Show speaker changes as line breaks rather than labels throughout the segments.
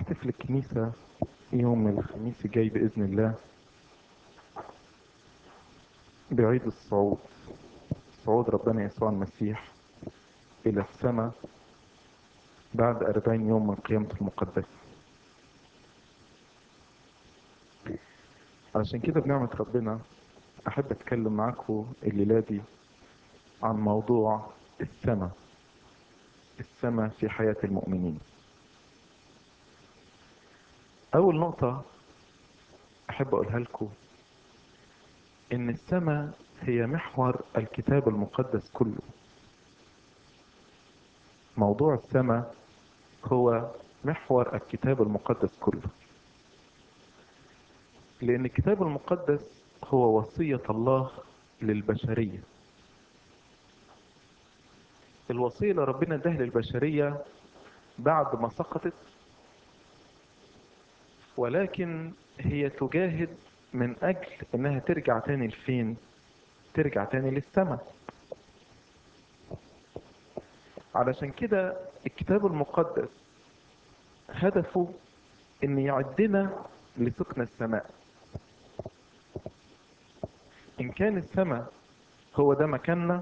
هنحتفل الكنيسة يوم الخميس الجاي بإذن الله بعيد الصعود صعود ربنا يسوع المسيح إلى السماء بعد أربعين يوم من قيامته المقدسة علشان كده بنعمة ربنا أحب أتكلم معاكم الليلة دي عن موضوع السماء السماء في حياة المؤمنين أول نقطة أحب أقولها لكم إن السماء هي محور الكتاب المقدس كله موضوع السماء هو محور الكتاب المقدس كله لأن الكتاب المقدس هو وصية الله للبشرية الوصية اللي ربنا اداها للبشرية بعد ما سقطت ولكن هي تجاهد من أجل إنها ترجع تاني لفين ترجع تاني للسماء علشان كده الكتاب المقدس هدفه إن يعدنا لسكن السماء إن كان السماء هو ده مكاننا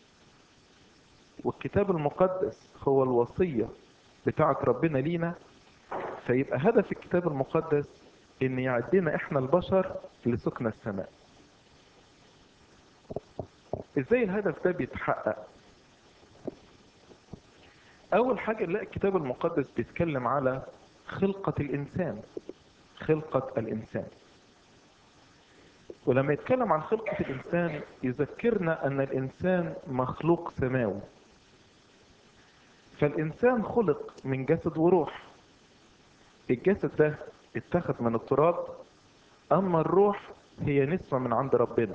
والكتاب المقدس هو الوصية بتاعت ربنا لينا فيبقى هدف الكتاب المقدس ان يعدنا احنا البشر لسكن السماء ازاي الهدف ده بيتحقق اول حاجة نلاقي الكتاب المقدس بيتكلم على خلقة الانسان خلقة الانسان ولما يتكلم عن خلقة الانسان يذكرنا ان الانسان مخلوق سماوي فالانسان خلق من جسد وروح الجسد ده اتخذ من التراب اما الروح هي نسمة من عند ربنا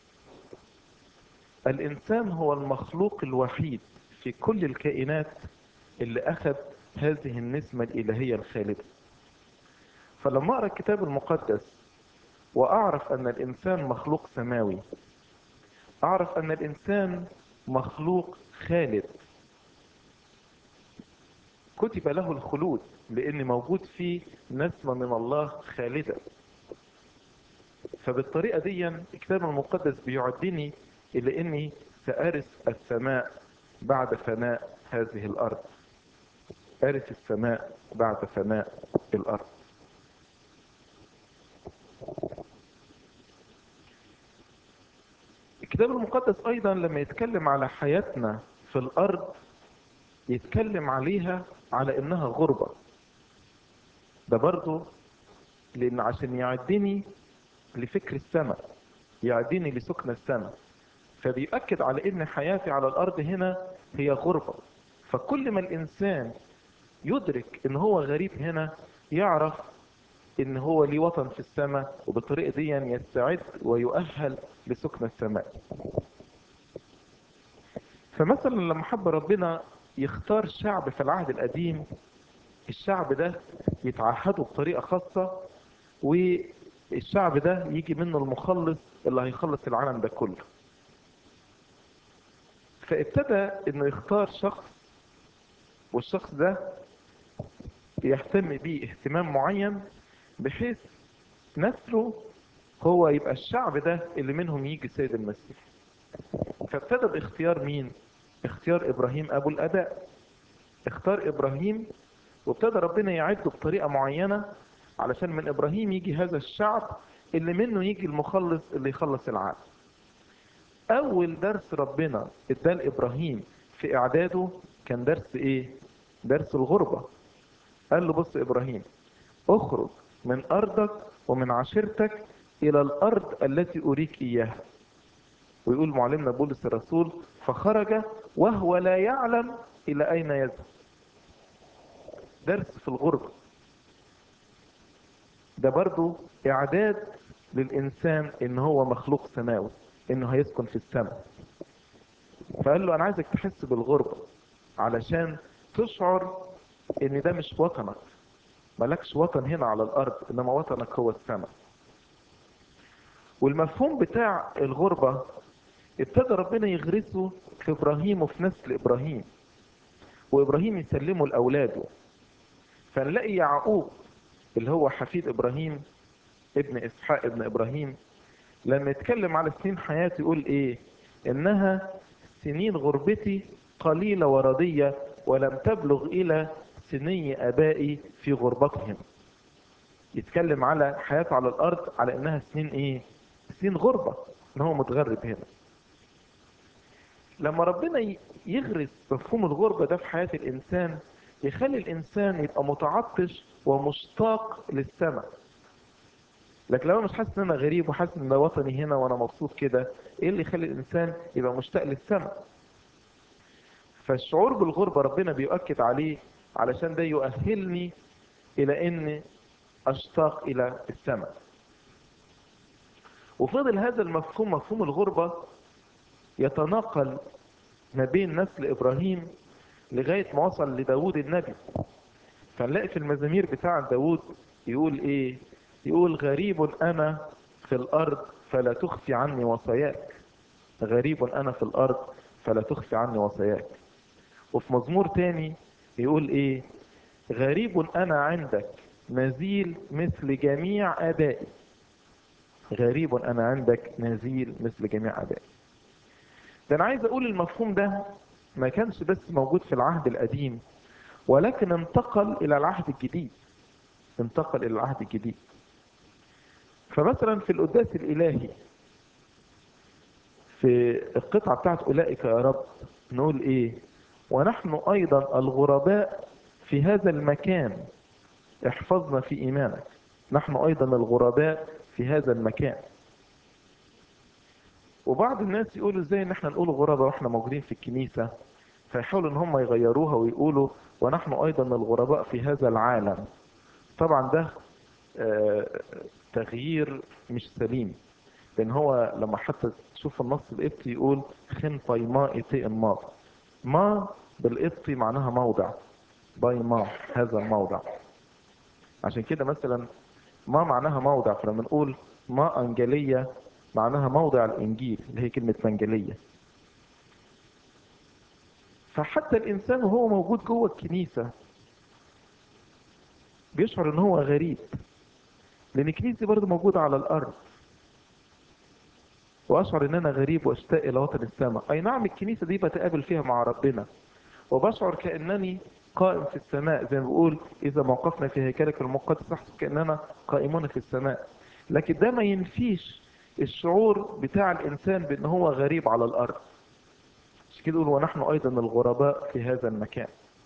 الانسان هو المخلوق الوحيد في كل الكائنات اللي اخذ هذه النسمة الالهية الخالدة فلما اقرا الكتاب المقدس واعرف ان الانسان مخلوق سماوي اعرف ان الانسان مخلوق خالد كتب له الخلود لان موجود فيه نسمة من الله خالدة فبالطريقة دي الكتاب المقدس بيعدني الى اني سأرث السماء بعد فناء هذه الارض أرث السماء بعد فناء الارض الكتاب المقدس ايضا لما يتكلم على حياتنا في الارض يتكلم عليها على انها غربة ده برضو لان عشان يعدني لفكر السماء يعدني لسكن السماء فبيؤكد على ان حياتي على الارض هنا هي غربة فكل ما الانسان يدرك ان هو غريب هنا يعرف ان هو ليه وطن في السماء وبالطريقة دي يستعد ويؤهل لسكن السماء فمثلا لما حب ربنا يختار شعب في العهد القديم الشعب ده يتعهدوا بطريقة خاصة والشعب ده يجي منه المخلص اللي هيخلص العالم ده كله فابتدى انه يختار شخص والشخص ده يهتم بيه اهتمام معين بحيث نسله هو يبقى الشعب ده اللي منهم يجي سيد المسيح فابتدى باختيار مين اختيار ابراهيم ابو الاباء اختار ابراهيم وابتدى ربنا يعده بطريقة معينة علشان من ابراهيم يجي هذا الشعب اللي منه يجي المخلص اللي يخلص العالم اول درس ربنا اداه لابراهيم في اعداده كان درس ايه درس الغربة قال له بص ابراهيم اخرج من ارضك ومن عشيرتك الى الارض التي اريك اياها ويقول معلمنا بولس الرسول فخرج وهو لا يعلم الى اين يذهب درس في الغربة ده برضو اعداد للانسان ان هو مخلوق سماوي انه هيسكن في السماء فقال له انا عايزك تحس بالغربة علشان تشعر ان ده مش وطنك ملكش وطن هنا على الارض انما وطنك هو السماء والمفهوم بتاع الغربة ابتدى ربنا يغرسه في ابراهيم وفي نسل ابراهيم وابراهيم يسلمه لاولاده فنلاقي يعقوب اللي هو حفيد ابراهيم ابن اسحاق ابن ابراهيم لما يتكلم على سنين حياته يقول ايه انها سنين غربتي قليلة وردية ولم تبلغ الى سني ابائي في غربتهم يتكلم على حياته على الارض على انها سنين ايه سنين غربة ان هو متغرب هنا لما ربنا يغرس مفهوم الغربة ده في حياة الانسان يخلي الانسان يبقى متعطش ومشتاق للسماء لكن لو انا مش حاسس ان انا غريب وحاسس ان ده وطني هنا وانا مبسوط كده ايه اللي يخلي الانسان يبقى مشتاق للسماء فالشعور بالغربة ربنا بيؤكد عليه علشان ده يؤهلني الى ان اشتاق الى السماء وفضل هذا المفهوم مفهوم الغربة يتناقل ما بين نسل ابراهيم لغاية ما وصل لداود النبي فنلاقي في المزامير بتاع داود يقول ايه يقول غريب انا في الارض فلا تخفي عني وصاياك غريب انا في الارض فلا تخفي عني وصاياك وفي مزمور تاني يقول ايه غريب انا عندك نزيل مثل جميع ابائي غريب انا عندك نزيل مثل جميع ابائي ده انا عايز اقول المفهوم ده ما كانش بس موجود في العهد القديم ولكن انتقل الى العهد الجديد انتقل الى العهد الجديد فمثلا في القداس الالهي في القطعة بتاعت اولئك يا رب نقول ايه ونحن ايضا الغرباء في هذا المكان احفظنا في ايمانك نحن ايضا الغرباء في هذا المكان وبعض الناس يقولوا ازاي ان احنا نقول غرباء واحنا موجودين في الكنيسة فيحاولوا ان هم يغيروها ويقولوا ونحن ايضا الغرباء في هذا العالم طبعا ده آه تغيير مش سليم لان هو لما حتى تشوف النص القبطي يقول خن بايما ايتي ما ما بالقبطي معناها موضع باي ما هذا الموضع عشان كده مثلا ما معناها موضع فلما نقول ما انجلية معناها موضع الانجيل اللي هي كلمة منجلية فحتى الانسان وهو موجود جوه الكنيسة بيشعر ان هو غريب لان الكنيسة برضه موجودة على الارض واشعر ان انا غريب واشتاق الى وطن السماء اي نعم الكنيسة دي بتقابل فيها مع ربنا وبشعر كأنني قائم في السماء زي ما بقول اذا موقفنا في هيكلك المقدس نحسب كأننا قائمون في السماء لكن ده ما ينفيش الشعور بتاع الانسان بان هو غريب على الارض مش كده يقول ونحن ايضا الغرباء في هذا المكان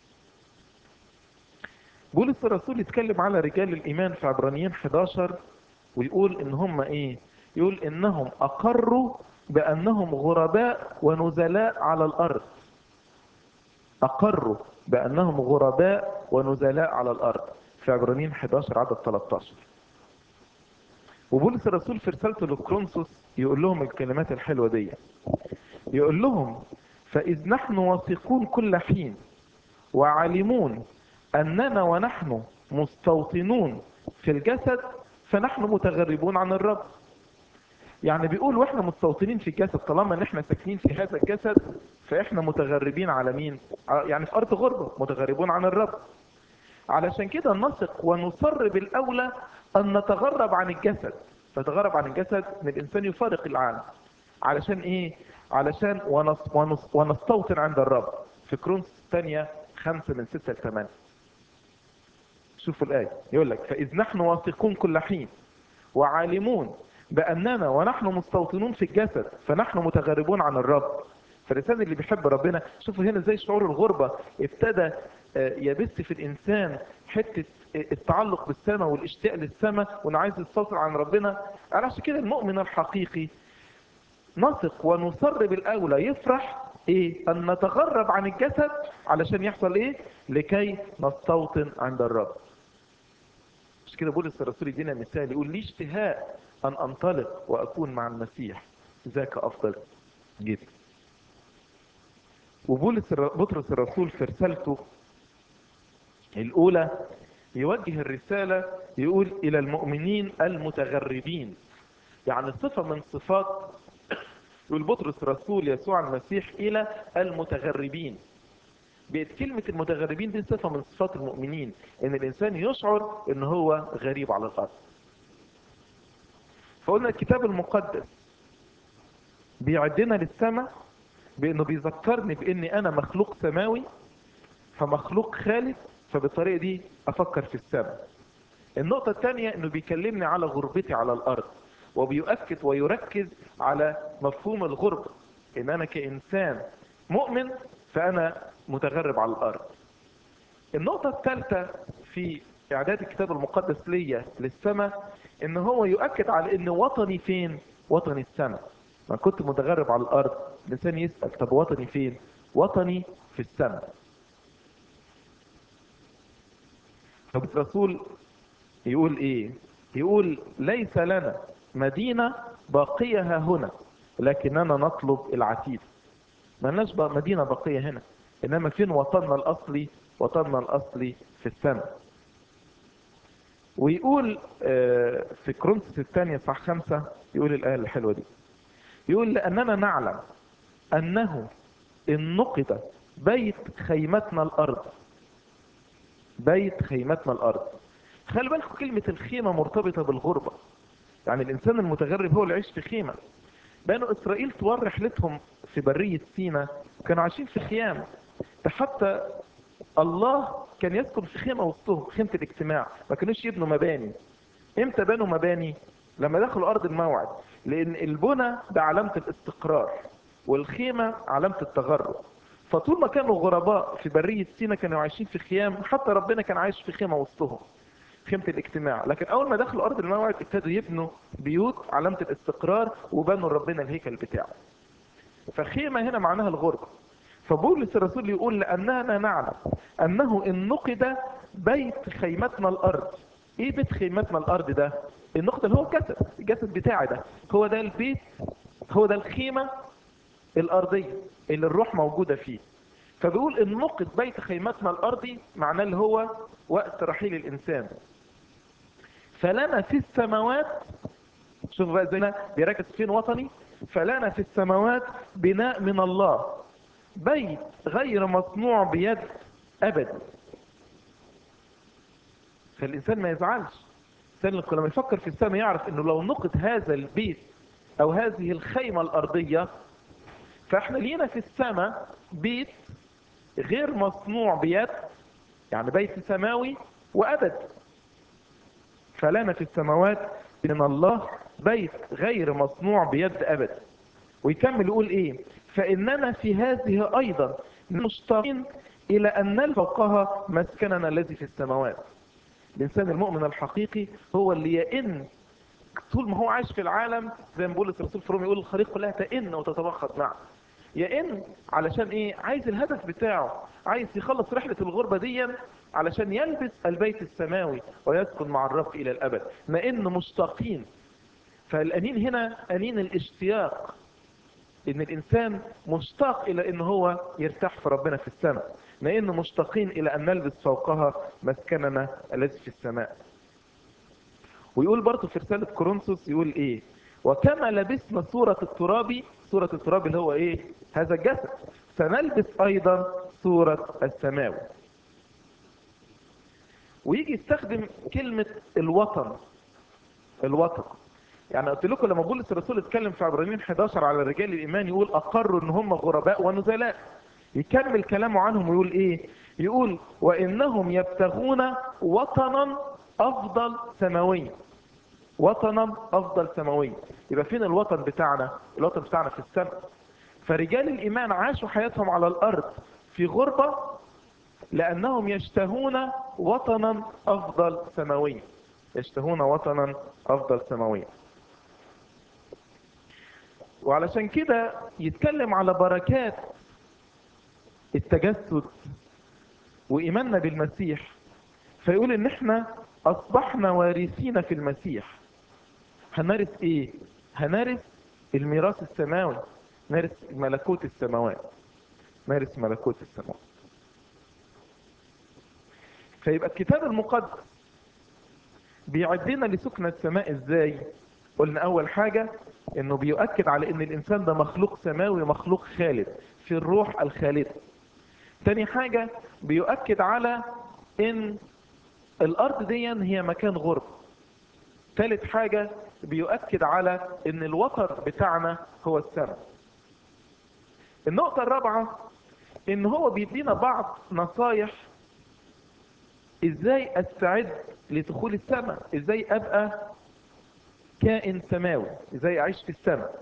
بولس الرسول يتكلم على رجال الايمان في عبرانيين 11 ويقول ان هم ايه يقول انهم اقروا بانهم غرباء ونزلاء على الارض اقروا بانهم غرباء ونزلاء على الارض في عبرانيين 11 عدد 13 وبولس الرسول في رسالته للكرونسوس يقول لهم الكلمات الحلوة دي يقول لهم فإذ نحن واثقون كل حين وعالمون أننا ونحن مستوطنون في الجسد فنحن متغربون عن الرب يعني بيقول واحنا مستوطنين في الجسد طالما ان احنا ساكنين في هذا الجسد فاحنا متغربين على مين يعني في ارض غربة متغربون عن الرب علشان كده نثق ونصر بالاولى ان نتغرب عن الجسد نتغرب عن الجسد ان الانسان يفارق العالم علشان ايه علشان ونص ونص ونستوطن عند الرب في كرونس الثانية خمسة من ستة لثمانية شوفوا الآية يقول لك فإذ نحن واثقون كل حين وعالمون بأننا ونحن مستوطنون في الجسد فنحن متغربون عن الرب فالإنسان اللي بيحب ربنا شوفوا هنا ازاي شعور الغربة ابتدى يبث في الإنسان حتة التعلق بالسماء والاشتياق للسماء وانه عايز يستوطن عن ربنا علشان كده المؤمن الحقيقي نثق ونصر بالاولى يفرح ايه ان نتغرب عن الجسد علشان يحصل ايه لكي نستوطن عند الرب مش كده بولس الرسول يدينا مثال يقول لي اشتهاء ان انطلق واكون مع المسيح ذاك افضل جدا وبولس بطرس الرسول في رسالته الاولى يوجه الرسالة يقول الى المؤمنين المتغربين يعني صفة من صفات يقول بطرس رسول يسوع المسيح الى المتغربين بقت كلمة المتغربين دي صفة من صفات المؤمنين ان الانسان يشعر ان هو غريب على الارض فقلنا الكتاب المقدس بيعدنا للسماء بانه بيذكرني باني انا مخلوق سماوي فمخلوق خالد فبالطريقة دي افكر في السماء النقطة الثانية انه بيكلمني على غربتي على الارض وبيؤكد ويركز على مفهوم الغربة ان انا كانسان مؤمن فانا متغرب على الارض النقطة الثالثة في اعداد الكتاب المقدس ليا للسماء ان هو يؤكد على ان وطني فين وطني السماء ما كنت متغرب على الارض الانسان يسأل طب وطني فين وطني في السماء طب الرسول يقول ايه يقول ليس لنا مدينة باقية ها هنا لكننا نطلب العتيد ما لناش بقى مدينة باقية هنا انما فين وطننا الاصلي وطننا الاصلي في السماء ويقول آه، في كرونسوس الثانية صح خمسة يقول الآية الحلوة دي يقول لأننا نعلم أنه إن نقد بيت خيمتنا الأرض بيت خيمتنا الأرض خلي بالكم كلمة الخيمة مرتبطة بالغربة يعني الإنسان المتغرب هو اللي يعيش في خيمة بنو إسرائيل طوال رحلتهم في برية سينا كانوا عايشين في خيام ده حتى الله كان يسكن في خيمة وسطهم خيمة الاجتماع ما كانوش يبنوا مباني امتى بنوا مباني لما دخلوا ارض الموعد لان البنى ده علامة الاستقرار والخيمة علامة التغرب فطول ما كانوا غرباء في برية سينا كانوا عايشين في خيام حتى ربنا كان عايش في خيمة وسطهم خيمة الاجتماع لكن اول ما دخلوا ارض الموعد ابتدوا يبنوا بيوت علامة الاستقرار وبنوا ربنا الهيكل بتاعه فخيمة هنا معناها الغربة فبولس الرسول يقول لأننا نعلم أنه إن نقد بيت خيمتنا الأرض إيه بيت خيمتنا الأرض ده النقد اللي هو الجسد الجسد بتاعي ده هو ده البيت هو ده الخيمة الأرضية اللي الروح موجودة فيه فبيقول إن نقد بيت خيمتنا الأرضي معناه اللي هو وقت رحيل الإنسان فلنا في السماوات شوف بقى زينا بيركز فين وطني فلنا في السماوات بناء من الله بيت غير مصنوع بيد ابدا فالانسان ما يزعلش الانسان لما يفكر في السماء يعرف انه لو نقد هذا البيت او هذه الخيمة الارضية فاحنا لينا في السماء بيت غير مصنوع بيد يعني بيت سماوي وابد فلنا في السماوات من الله بيت غير مصنوع بيد ابد ويكمل يقول ايه فاننا في هذه ايضا مشتاقين الى ان نلقى فوقها مسكننا الذي في السماوات الانسان المؤمن الحقيقي هو اللي يئن طول ما هو عايش في العالم زي ما بولس الرسول في روم يقول الخليقه كلها تئن وتتبخط معه يئن علشان ايه عايز الهدف بتاعه عايز يخلص رحلة الغربة دي علشان يلبس البيت السماوي ويسكن مع الرب الى الابد نئن مشتاقين فالانين هنا انين الاشتياق ان الانسان مشتاق الى ان هو يرتاح في ربنا في السماء لان مشتاقين الى ان نلبس فوقها مسكننا الذي في السماء ويقول برضه في رسالة كورنثوس يقول ايه وكما لبسنا صورة التراب صورة التراب اللي هو ايه هذا الجسد سنلبس ايضا صورة السماوي ويجي يستخدم كلمة الوطن الوطن يعني قلت لكم لما بولس الرسول اتكلم في عبرانيين 11 على رجال الايمان يقول اقروا ان هم غرباء ونزلاء يكمل كلامه عنهم ويقول ايه يقول وانهم يبتغون وطنا افضل سماويا وطنا افضل سماويا يبقى فين الوطن بتاعنا الوطن بتاعنا في السماء فرجال الايمان عاشوا حياتهم على الارض في غربة لانهم يشتهون وطنا افضل سماويا يشتهون وطنا افضل سماويا وعلشان كده يتكلم على بركات التجسد وإيماننا بالمسيح فيقول إن إحنا أصبحنا وارثين في المسيح هنرث إيه؟ هنرث الميراث السماوي نرث ملكوت السماوات نرث ملكوت السماوات فيبقى الكتاب المقدس بيعدنا لسكن السماء ازاي قلنا اول حاجة انه بيؤكد على ان الانسان ده مخلوق سماوي مخلوق خالد في الروح الخالدة تاني حاجة بيؤكد على ان الارض دي هي مكان غرب تالت حاجة بيؤكد على ان الوتر بتاعنا هو السماء النقطة الرابعة ان هو بيدينا بعض نصايح ازاي استعد لدخول السماء ازاي ابقى كائن سماوي ازاي اعيش في السماء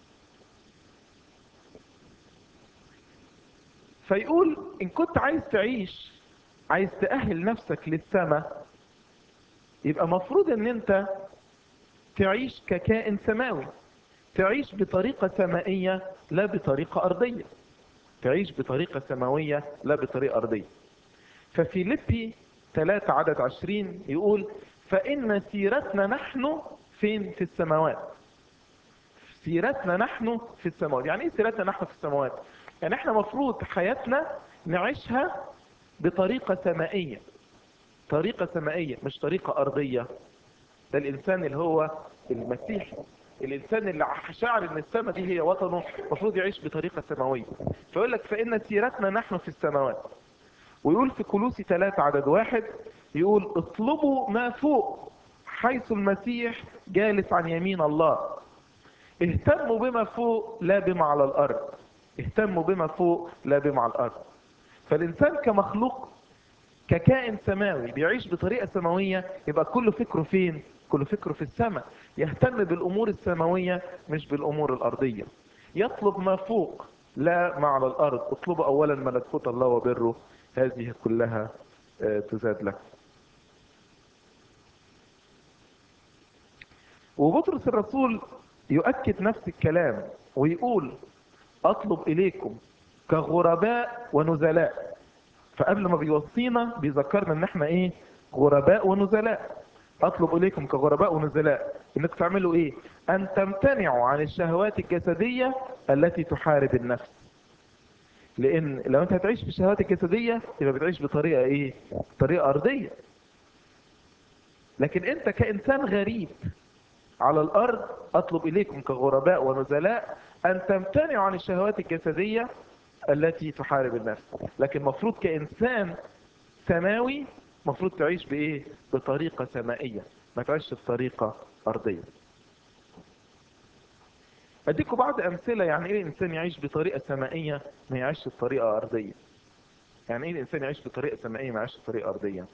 فيقول ان كنت عايز تعيش عايز تأهل نفسك للسماء يبقى مفروض ان انت تعيش ككائن سماوي تعيش بطريقة سمائية لا بطريقة أرضية تعيش بطريقة سماوية لا بطريقة أرضية ففي لبي 3 عدد 20 يقول فإن سيرتنا نحن فين في السماوات سيرتنا نحن في السماوات يعني ايه سيرتنا نحن في السماوات يعني احنا مفروض حياتنا نعيشها بطريقة سمائية طريقة سمائية مش طريقة أرضية ده الإنسان اللي هو المسيحي الإنسان اللي شاعر إن السماء دي هي وطنه المفروض يعيش بطريقة سماوية فيقول لك فإن سيرتنا نحن في السماوات ويقول في كلوسي 3 عدد واحد يقول اطلبوا ما فوق حيث المسيح جالس عن يمين الله اهتموا بما فوق لا بما على الأرض اهتموا بما فوق لا بما على الأرض فالإنسان كمخلوق ككائن سماوي بيعيش بطريقة سماوية يبقى كل فكره فين كل فكره في السماء يهتم بالأمور السماوية مش بالأمور الأرضية يطلب ما فوق لا ما على الأرض اطلبوا أولا ملكوت الله وبره هذه كلها تزاد لك وبطرس الرسول يؤكد نفس الكلام ويقول أطلب إليكم كغرباء ونزلاء فقبل ما بيوصينا بيذكرنا ان احنا ايه غرباء ونزلاء اطلب اليكم كغرباء ونزلاء انك تعملوا ايه ان تمتنعوا عن الشهوات الجسدية التي تحارب النفس لان لو انت هتعيش في الشهوات الجسدية يبقى بتعيش بطريقة ايه طريقة ارضية لكن انت كانسان غريب على الارض اطلب اليكم كغرباء ونزلاء ان تمتنعوا عن الشهوات الجسدية التي تحارب النفس لكن مفروض كإنسان سماوي مفروض تعيش بإيه بطريقة سمائية ما تعيش بطريقة أرضية أديكم بعض أمثلة يعني إيه الإنسان يعيش بطريقة سمائية ما يعيش بطريقة أرضية يعني إيه الإنسان يعيش بطريقة سمائية ما يعيش بطريقة أرضية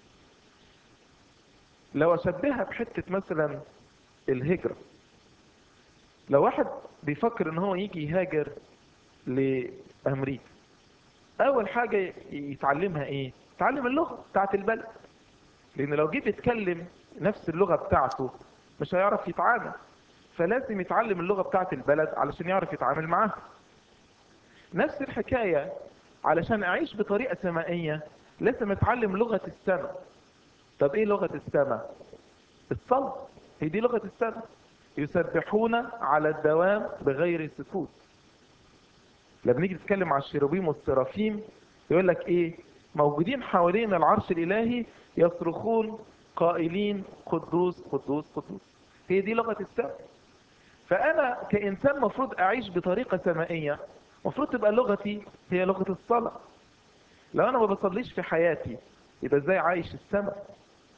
لو أشبهها بحتة مثلا الهجرة لو واحد بيفكر ان هو يجي يهاجر لأمريكا أول حاجة يتعلمها إيه؟ يتعلم اللغة بتاعت البلد لأن لو جيت يتكلم نفس اللغة بتاعته مش هيعرف يتعامل فلازم يتعلم اللغة بتاعت البلد علشان يعرف يتعامل معاها نفس الحكاية علشان أعيش بطريقة سمائية لازم أتعلم لغة السماء طب إيه لغة السماء؟ الصلاة هي دي لغة السماء يسبحون على الدوام بغير سكوت لما نيجي نتكلم عن الشيروبيم والسرافيم يقول لك ايه موجودين حوالين العرش الالهي يصرخون قائلين قدوس قدوس قدوس هي دي لغة السماء فانا كانسان مفروض اعيش بطريقة سمائية مفروض تبقى لغتي هي لغة الصلاة لو انا ما بصليش في حياتي يبقى ازاي عايش السماء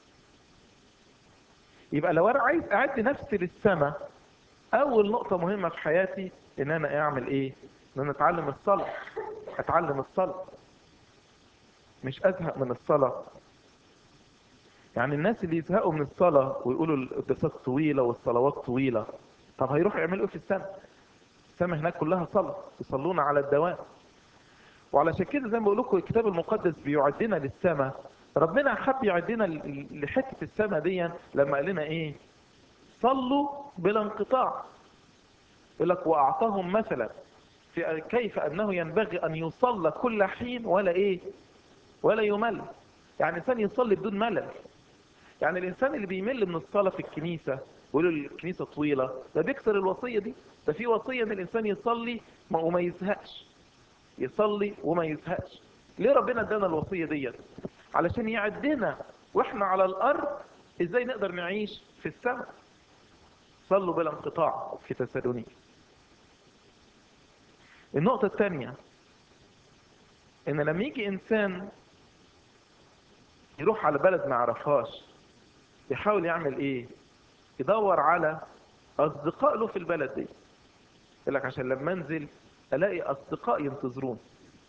يبقى لو انا عايز اعد نفسي للسماء اول نقطة مهمة في حياتي ان انا اعمل ايه ان انا اتعلم الصلاة اتعلم الصلاة مش ازهق من الصلاة يعني الناس اللي يزهقوا من الصلاة ويقولوا القداسات طويلة والصلوات طويلة طب هيروحوا يعملوا ايه في السماء السماء هناك كلها صلاة يصلون على الدوام وعلشان كده زي ما بقول لكم الكتاب المقدس بيعدنا للسماء ربنا حب يعدنا لحتة السماء دي لما قال لنا ايه صلوا بلا انقطاع يقول لك واعطاهم مثلا في كيف انه ينبغي ان يصلى كل حين ولا ايه ولا يمل يعني الانسان يصلي بدون ملل يعني الانسان اللي بيمل من الصلاة في الكنيسة ويقولوا الكنيسة طويلة ده بيكسر الوصية دي ده في وصية ان الانسان يصلي وما يزهقش يصلي وما يزهقش ليه ربنا ادانا الوصية دي علشان يعدنا واحنا على الارض ازاي نقدر نعيش في السماء صلوا بلا انقطاع في تسالونيك النقطة الثانية ان لما يجي انسان يروح على بلد ما يعرفهاش يحاول يعمل ايه يدور على اصدقاء له في البلد دي يقول لك عشان لما انزل الاقي اصدقاء ينتظرون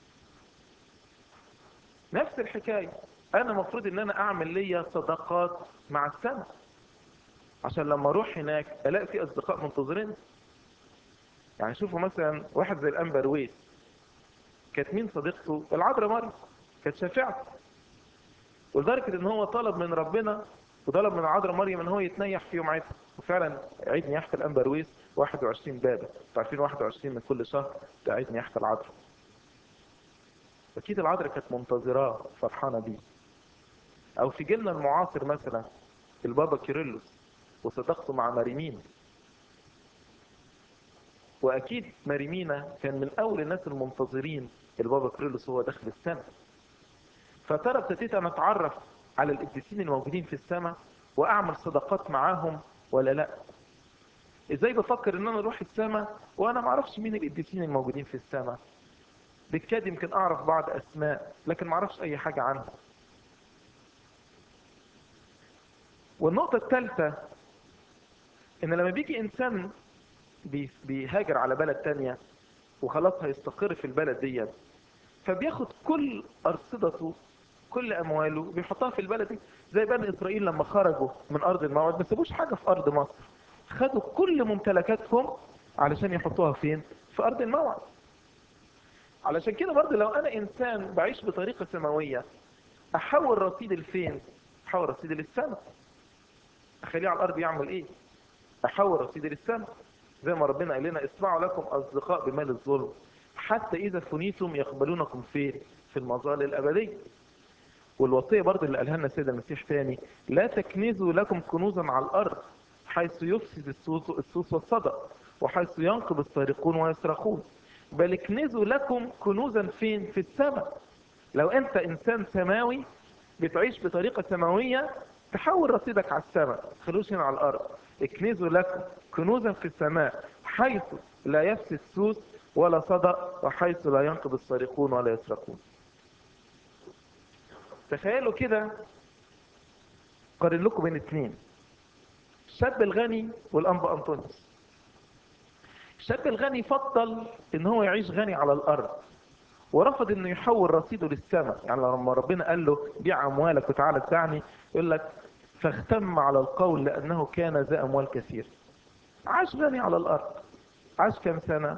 نفس الحكاية انا مفروض ان انا اعمل ليا صداقات مع السماء عشان لما اروح هناك الاقي في اصدقاء منتظرين يعني شوفوا مثلا واحد زي الانبر ويس كانت مين صديقته العذراء مريم كانت شافعته ولدرجة ان هو طلب من ربنا وطلب من العذراء مريم ان هو يتنيح في يوم عيدها وفعلا عيد نياحة الانبرويس 21 بابا عارفين 21 من كل شهر ده عيد نياحة العذراء اكيد العذراء كانت منتظراه فرحانة بيه او في جيلنا المعاصر مثلا البابا كيرلس وصداقته مع ماريمينا واكيد ماريمينا كان من اول الناس المنتظرين البابا كيرلس هو داخل السنه فترى ابتديت انا اتعرف على القديسين الموجودين في السماء واعمل صداقات معاهم ولا لا ازاي بفكر ان انا اروح السماء وانا ما اعرفش مين القديسين الموجودين في السماء بالكاد يمكن اعرف بعض اسماء لكن ما اعرفش اي حاجة عنهم والنقطة الثالثة ان لما بيجي انسان بي- بيهاجر على بلد تانية وخلاص هيستقر في البلد دي فبياخد كل ارصدته كل امواله بيحطها في البلد دي زي بني اسرائيل لما خرجوا من ارض الموعد ما سابوش حاجه في ارض مصر خدوا كل ممتلكاتهم علشان يحطوها فين في ارض الموعد علشان كده برضه لو انا انسان بعيش بطريقه سماويه احول رصيدي لفين احول رصيدي للسماء اخليه على الارض يعمل ايه احول رصيدي للسماء زي ما ربنا قال لنا اسمعوا لكم اصدقاء بمال الظلم حتى اذا فنيتم يقبلونكم فين في المظال الابديه والوصيه برضه اللي قالها لنا السيد المسيح تاني لا تكنزوا لكم كنوزا على الارض حيث يفسد السوس السوس والصدى وحيث ينقب السارقون ويسرقون بل اكنزوا لكم كنوزا فين في السماء لو انت انسان سماوي بتعيش بطريقة سماوية تحول رصيدك على السماء خلوش هنا على الارض اكنزوا لكم كنوزا في السماء حيث لا يفسد سوس ولا صدى وحيث لا ينقب السارقون ولا يسرقون تخيلوا كده قارن لكم بين اثنين الشاب الغني والانبا انطونيوس الشاب الغني فضل ان هو يعيش غني على الارض ورفض انه يحول رصيده للسماء يعني لما ربنا قال له بيع اموالك وتعالى اتبعني يقول لك فاختم على القول لانه كان ذا اموال كثير عاش غني على الارض عاش كم سنة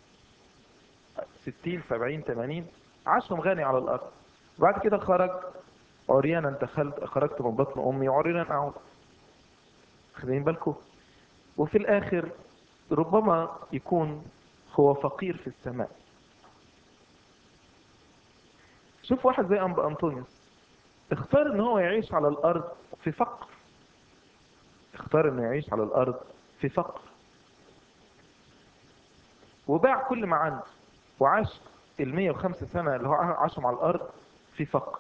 60 70 80 عاشهم غني على الارض بعد كده خرج عريانا دخلت خرجت من بطن امي عريانا اعود خدين بالكم وفي الاخر ربما يكون هو فقير في السماء شوف واحد زي انبا انطونيوس اختار ان هو يعيش على الارض في فقر اختار انه يعيش على الارض في فقر وباع كل ما عنده وعاش ال 105 سنة اللي هو عاشهم على الارض في فقر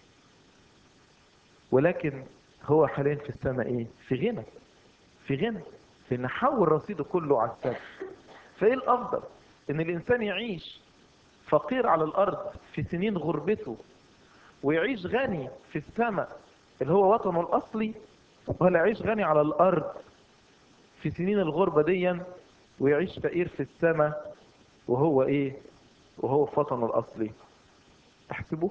ولكن هو حاليا في السماء ايه في غنى في غنى في ان حول رصيده كله على السماء فايه الافضل ان الانسان يعيش فقير على الارض في سنين غربته ويعيش غني في السماء اللي هو وطنه الاصلي ولا يعيش غني على الارض في سنين الغربة ديا ويعيش فقير في السماء وهو ايه وهو في وطنه الاصلي احسبوه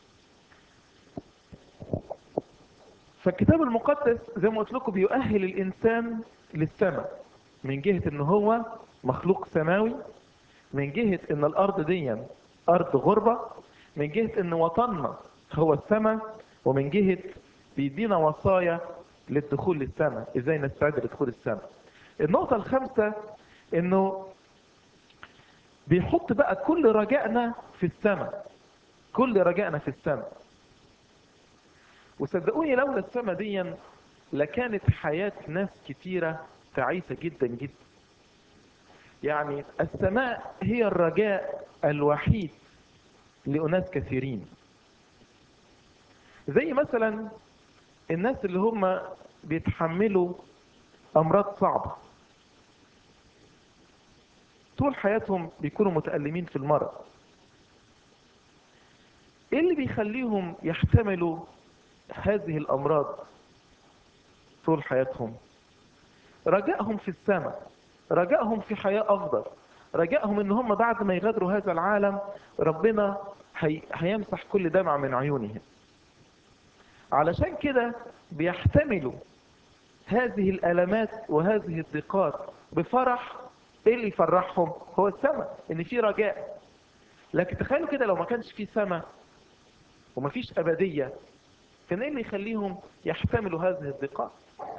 فالكتاب المقدس زي ما قلت لكم بيؤهل الانسان للسماء من جهة ان هو مخلوق سماوي من جهة ان الارض دي ارض غربة من جهة ان وطننا هو السماء ومن جهة بيدينا وصايا للدخول للسماء ازاي نستعد لدخول السماء النقطة الخامسة انه بيحط بقى كل رجائنا في السماء كل رجائنا في السماء وصدقوني لولا السماء دي لكانت حياة ناس كتيرة تعيسة جدا جدا يعني السماء هي الرجاء الوحيد لأناس كثيرين زي مثلا الناس اللي هم بيتحملوا أمراض صعبة طول حياتهم بيكونوا متألمين في المرض ايه اللي بيخليهم يحتملوا هذه الامراض طول حياتهم رجائهم في السماء رجائهم في حياة افضل رجائهم ان هم بعد ما يغادروا هذا العالم ربنا هي... هيمسح كل دمع من عيونهم علشان كده بيحتملوا هذه الالمات وهذه الضيقات بفرح ايه اللي يفرحهم هو السماء ان في رجاء لكن تخيلوا كده لو ما كانش في سماء وما فيش ابديه كان ايه اللي يخليهم يحتملوا هذه الضيقات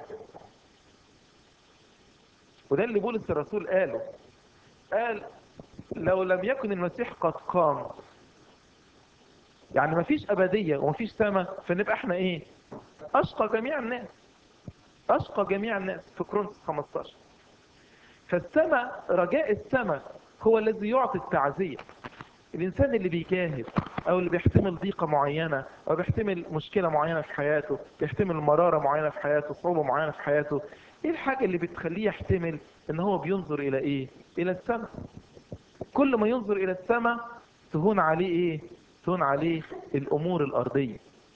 وده اللي بولس الرسول قاله قال لو لم يكن المسيح قد قام يعني ما فيش ابديه وما فيش سماء فنبقى احنا ايه اشقى جميع الناس اشقى جميع الناس في كرونس 15 فالسماء رجاء السماء هو الذي يعطي التعزيه الانسان اللي بيجاهد او اللي بيحتمل ضيقه معينه او بيحتمل مشكله معينه في حياته بيحتمل مراره معينه في حياته صعوبه معينه في حياته ايه الحاجه اللي بتخليه يحتمل ان هو بينظر الى ايه الى السماء كل ما ينظر الى السماء تهون عليه ايه تهون عليه الامور الارضيه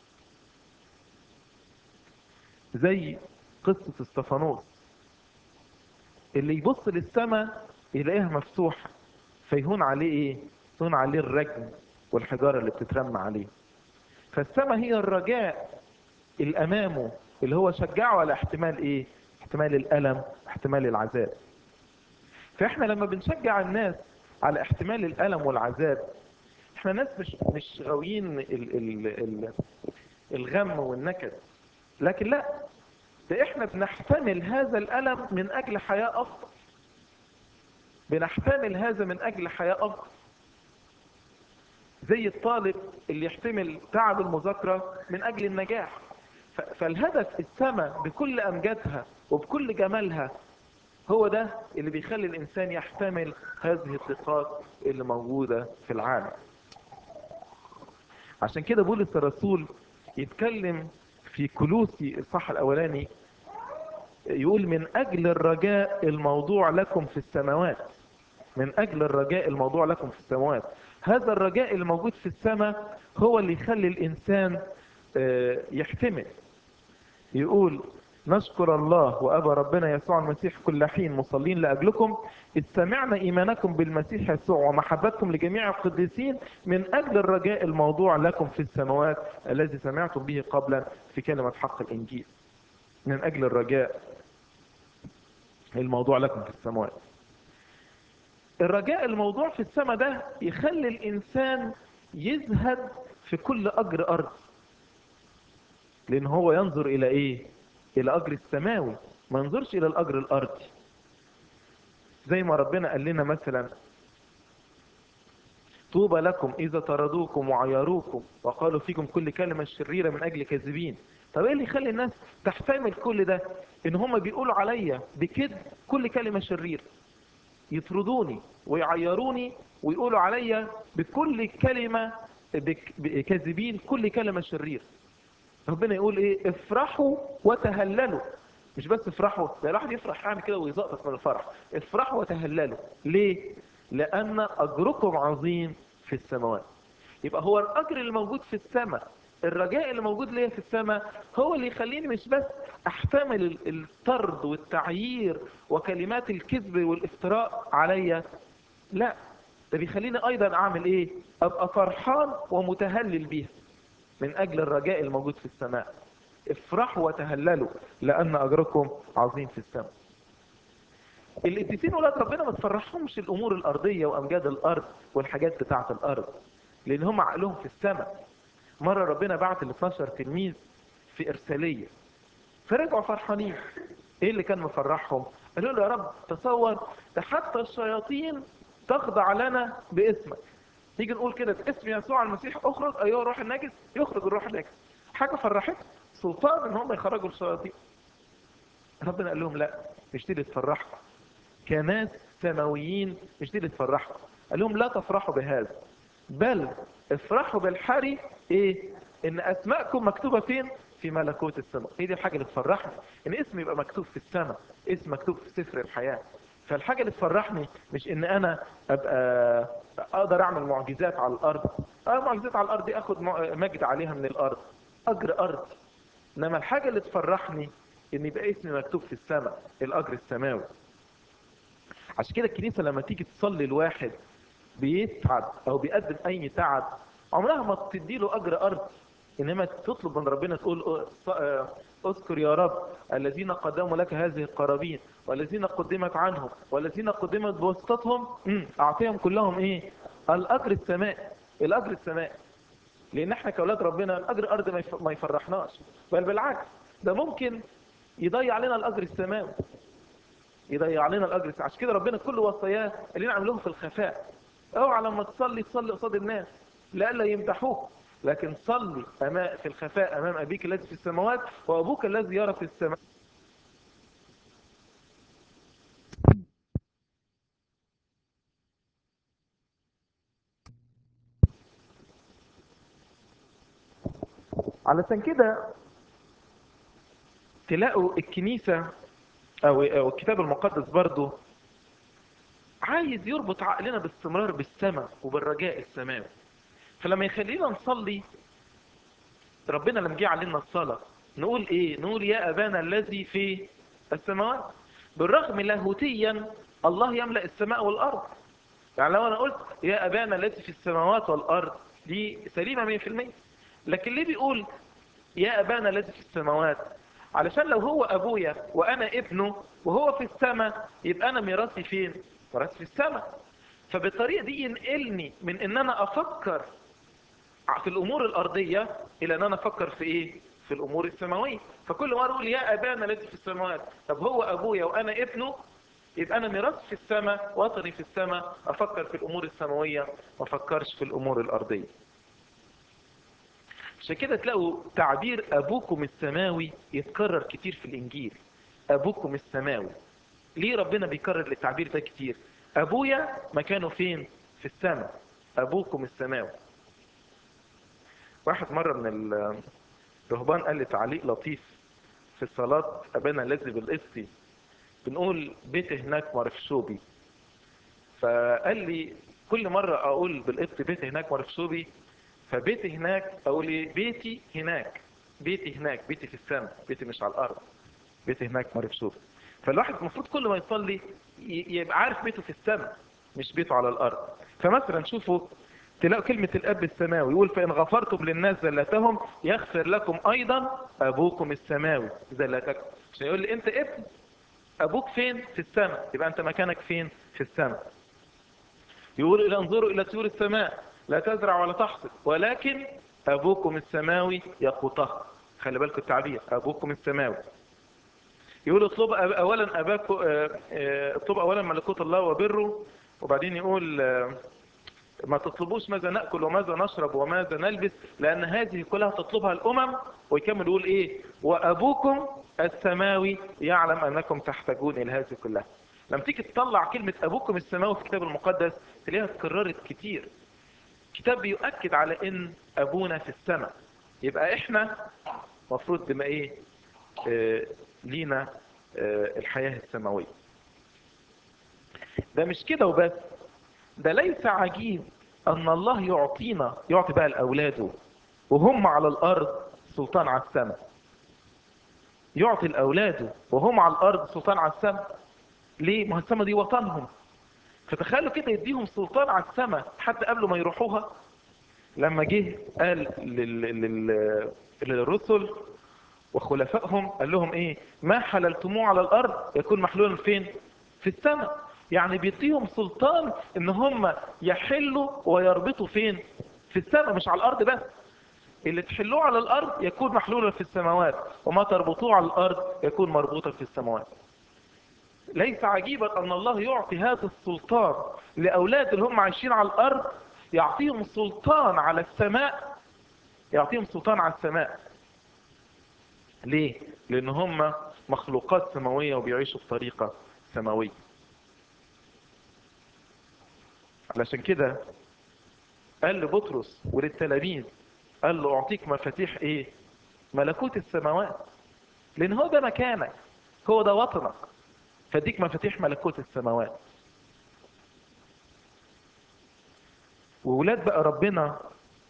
زي قصه استفانوس اللي يبص للسماء يلاقيها مفتوحه فيهون عليه ايه تهون عليه الرجم والحجاره اللي بتترمى عليه فالسماء هي الرجاء اللي امامه اللي هو شجعه على احتمال ايه احتمال الالم احتمال العذاب فاحنا لما بنشجع الناس على احتمال الالم والعذاب احنا ناس مش مش غاويين ال ال ال الغم والنكد لكن لا ده احنا بنحتمل هذا الالم من اجل حياه افضل بنحتمل هذا من اجل حياه افضل زي الطالب اللي يحتمل تعب المذاكره من اجل النجاح فالهدف السماء بكل امجادها وبكل جمالها هو ده اللي بيخلي الانسان يحتمل هذه الضيقات اللي موجوده في العالم عشان كده بولس الرسول يتكلم في كلوسي الصح الاولاني يقول من اجل الرجاء الموضوع لكم في السماوات من اجل الرجاء الموضوع لكم في السماوات هذا الرجاء الموجود في السماء هو اللي يخلي الانسان يحتمل يقول نشكر الله وأبا ربنا يسوع المسيح كل حين مصلين لأجلكم إذ سمعنا إيمانكم بالمسيح يسوع ومحبتكم لجميع القديسين من أجل الرجاء الموضوع لكم في السماوات الذي سمعتم به قبلا في كلمة حق الإنجيل من أجل الرجاء الموضوع لكم في السماوات الرجاء الموضوع في السماء ده يخلي الإنسان يزهد في كل أجر أرض لأن هو ينظر إلى إيه الى اجر السماوي ما ينظرش الى الاجر الارضي زي ما ربنا قال لنا مثلا طوبى لكم اذا طردوكم وعيروكم وقالوا فيكم كل كلمه شريره من اجل كاذبين طب ايه اللي يخلي الناس تحتمل كل ده ان هم بيقولوا عليا بكذب كل كلمه شريره يطردوني ويعيروني ويقولوا عليا بكل كلمه كاذبين كل كلمه شريره ربنا يقول ايه افرحوا وتهللوا مش بس افرحوا ده الواحد يفرح يعني كده ويزقطط من الفرح افرحوا وتهللوا ليه لان اجركم عظيم في السماوات يبقى هو الاجر اللي موجود في السماء الرجاء اللي موجود ليا في السماء هو اللي يخليني مش بس احتمل الطرد والتعيير وكلمات الكذب والافتراء عليا لا ده بيخليني ايضا اعمل ايه ابقى فرحان ومتهلل بيها من أجل الرجاء الموجود في السماء افرحوا وتهللوا لأن أجركم عظيم في السماء القديسين ولاد ربنا ما تفرحهمش الأمور الأرضية وأمجاد الأرض والحاجات بتاعة الأرض لأن هم عقلهم في السماء مرة ربنا بعت ل 12 تلميذ في إرسالية فرجعوا فرحانين إيه اللي كان مفرحهم؟ قالوا له يا رب تصور ده حتى الشياطين تخضع لنا باسمك نيجي نقول كده باسم يسوع المسيح اخرج ايها الروح النجس يخرج الروح النجس حاجه فرحت سلطان ان هم يخرجوا الشياطين ربنا قال لهم لا مش دي اللي تفرحكم كناس سماويين مش دي اللي تفرحكم قال لهم لا تفرحوا بهذا بل افرحوا بالحري ايه ان اسماءكم مكتوبه فين في ملكوت السماء هي دي الحاجه اللي تفرحني ان اسمي يبقى مكتوب في السماء اسم مكتوب في سفر الحياه فالحاجه اللي تفرحني مش ان انا ابقى اقدر اعمل معجزات على الارض اه معجزات على الارض اخد مجد عليها من الارض اجر ارض انما الحاجة اللي تفرحني ان يبقى اسمي مكتوب في السماء الاجر السماوي عشان كده الكنيسة لما تيجي تصلي الواحد بيتعب او بيقدم اي تعب عمرها ما تدي له اجر ارض انما تطلب من ربنا تقول اذكر يا رب الذين قدموا لك هذه القرابين والذين قدمت عنهم والذين قدمت بواسطتهم اعطيهم كلهم ايه الاجر السماء الاجر السماء لان احنا كاولاد ربنا الاجر الارض ما يفرحناش بل بالعكس ده ممكن يضيع علينا الاجر السماوي يضيع علينا الاجر السماوي عشان كده ربنا كل وصاياه اللي نعملهم في الخفاء اوعى لما تصلي تصلي قصاد الناس لئلا يمدحوك لكن صلي أمام في الخفاء امام ابيك الذي في السماوات وابوك الذي يرى في السماء علشان كده تلاقوا الكنيسة او او الكتاب المقدس برضو عايز يربط عقلنا باستمرار بالسماء وبالرجاء السماوي فلما يخلينا نصلي ربنا لما جه علينا الصلاة نقول ايه نقول يا ابانا الذي في السماوات بالرغم لاهوتيا الله يملأ السماء والارض يعني لو انا قلت يا ابانا الذي في السماوات والارض دي سليمة 100% لكن ليه بيقول يا ابانا الذي في السماوات علشان لو هو ابويا وانا ابنه وهو في السماء يبقى انا ميراثي فين ميراثي في السماء فبالطريقة دي ينقلني من ان انا افكر في الامور الارضية الى ان انا افكر في ايه في الامور السماوية فكل مرة اقول يا ابانا الذي في السماوات طب هو ابويا وانا ابنه يبقى انا ميراث في السماء وطني في السماء افكر في الامور السماوية ما افكرش في الامور الارضية عشان كده تلاقوا تعبير ابوكم السماوي يتكرر كتير في الانجيل ابوكم السماوي ليه ربنا بيكرر التعبير ده كتير ابويا مكانه فين في السماء ابوكم السماوي واحد مرة من الرهبان قال لي تعليق لطيف في صلاة ابانا الذي بالقسطي بنقول بيت هناك مرفشوبي فقال لي كل مرة اقول بالقسط بيت هناك مرفشوبي فبيتي هناك اقول ايه بيتي هناك بيتي هناك بيتي في السماء بيتي مش على الارض بيتي هناك مرفشوب فالواحد المفروض كل ما يصلي يبقى عارف بيته في السماء مش بيته على الارض فمثلا شوفوا تلاقوا كلمة الاب السماوي يقول فان غفرتم للناس زلتهم يغفر لكم ايضا ابوكم السماوي زلتكم عشان يقول لي انت ابن ابوك فين في السماء يبقى انت مكانك فين في السماء يقول الى انظروا الى طيور السماء لا تزرع ولا تحصد ولكن ابوكم السماوي يقوتها خلي بالكم التعبير ابوكم السماوي يقول اطلب اولا اباكم اطلب اولا ملكوت الله وبره وبعدين يقول ما تطلبوش ماذا ناكل وماذا نشرب وماذا نلبس لان هذه كلها تطلبها الامم ويكمل يقول ايه وابوكم السماوي يعلم انكم تحتاجون الى هذه كلها لما تيجي تطلع كلمة ابوكم السماوي في الكتاب المقدس تلاقيها اتكررت كتير كتاب بيؤكد على ان ابونا في السماء يبقى احنا مفروض بما ايه آه لينا آه الحياة السماوية ده مش كده وبس ده ليس عجيب ان الله يعطينا يعطي بقى لاولاده وهم على الارض سلطان على السماء يعطي لاولاده وهم على الارض سلطان على السماء ليه ما السماء دي وطنهم فتخيلوا كده يديهم سلطان على السماء حتى قبل ما يروحوها لما جه قال لل... لل... للرسل وخلفائهم قال لهم ايه ما حللتموه على الارض يكون محلولا فين في السماء يعني بيديهم سلطان ان هم يحلوا ويربطوا فين في السماء مش على الارض بس اللي تحلوه على الارض يكون محلولا في السماوات وما تربطوه على الارض يكون مربوطا في السماوات ليس عجيبا ان الله يعطي هذا السلطان لاولاد اللي هم عايشين على الارض يعطيهم سلطان على السماء يعطيهم سلطان على السماء ليه لان هم مخلوقات سماوية وبيعيشوا بطريقة سماوية علشان كده قال لبطرس وللتلاميذ قال له اعطيك مفاتيح ايه ملكوت السماوات لان هو ده مكانك هو ده وطنك فاديك مفاتيح ملكوت السماوات وولاد بقى ربنا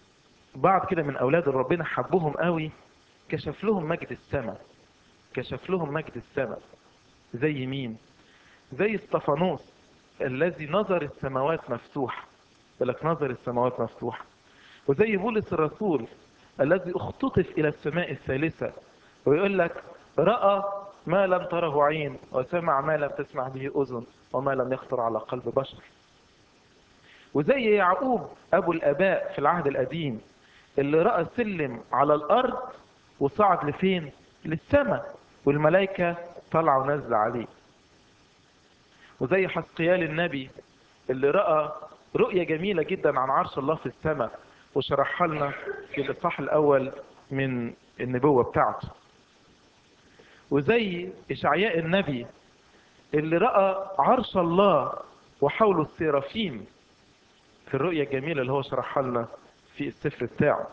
بعض كده من اولاد ربنا حبهم قوي كشف لهم مجد السماء كشف لهم مجد السماء زي مين زي استفانوس الذي نظر السماوات مفتوحة لك نظر السماوات مفتوحة وزي بولس الرسول الذي اختطف الى السماء الثالثة ويقول لك رأى ما لم تره عين وسمع ما لم تسمع به اذن وما لم يخطر على قلب بشر وزي يعقوب ابو الاباء في العهد القديم اللي رأى سلم على الارض وصعد لفين للسماء والملائكة طلعوا ونازلة عليه وزي حسقيال النبي اللي رأى رؤية جميلة جدا عن عرش الله في السماء وشرحها لنا في الإصحاح الأول من النبوة بتاعته وزي إشعياء النبي اللي رأى عرش الله وحوله السيرافيم في الرؤية الجميلة اللي هو شرحها لنا في السفر بتاعه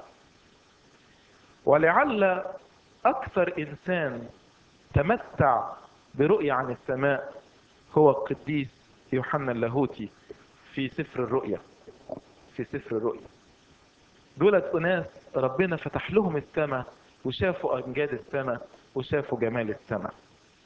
ولعل أكثر إنسان تمتع برؤية عن السماء هو القديس يوحنا اللاهوتي في سفر الرؤيا في سفر الرؤيا دولت أناس ربنا فتح لهم السماء وشافوا أمجاد السماء وشافوا جمال السماء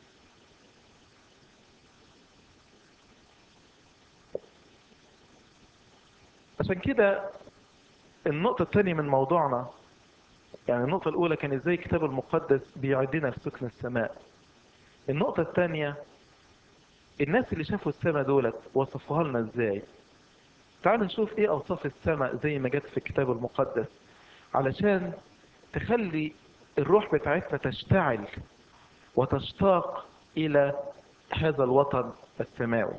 عشان كده النقطة الثانية من موضوعنا يعني النقطة الأولى كان إزاي الكتاب المقدس بيعدنا في سكن السماء النقطة الثانية الناس اللي شافوا السماء دولت وصفوها لنا إزاي تعالوا نشوف إيه أوصاف السماء زي ما جت في الكتاب المقدس علشان تخلي الروح بتاعتنا تشتعل وتشتاق إلى هذا الوطن السماوي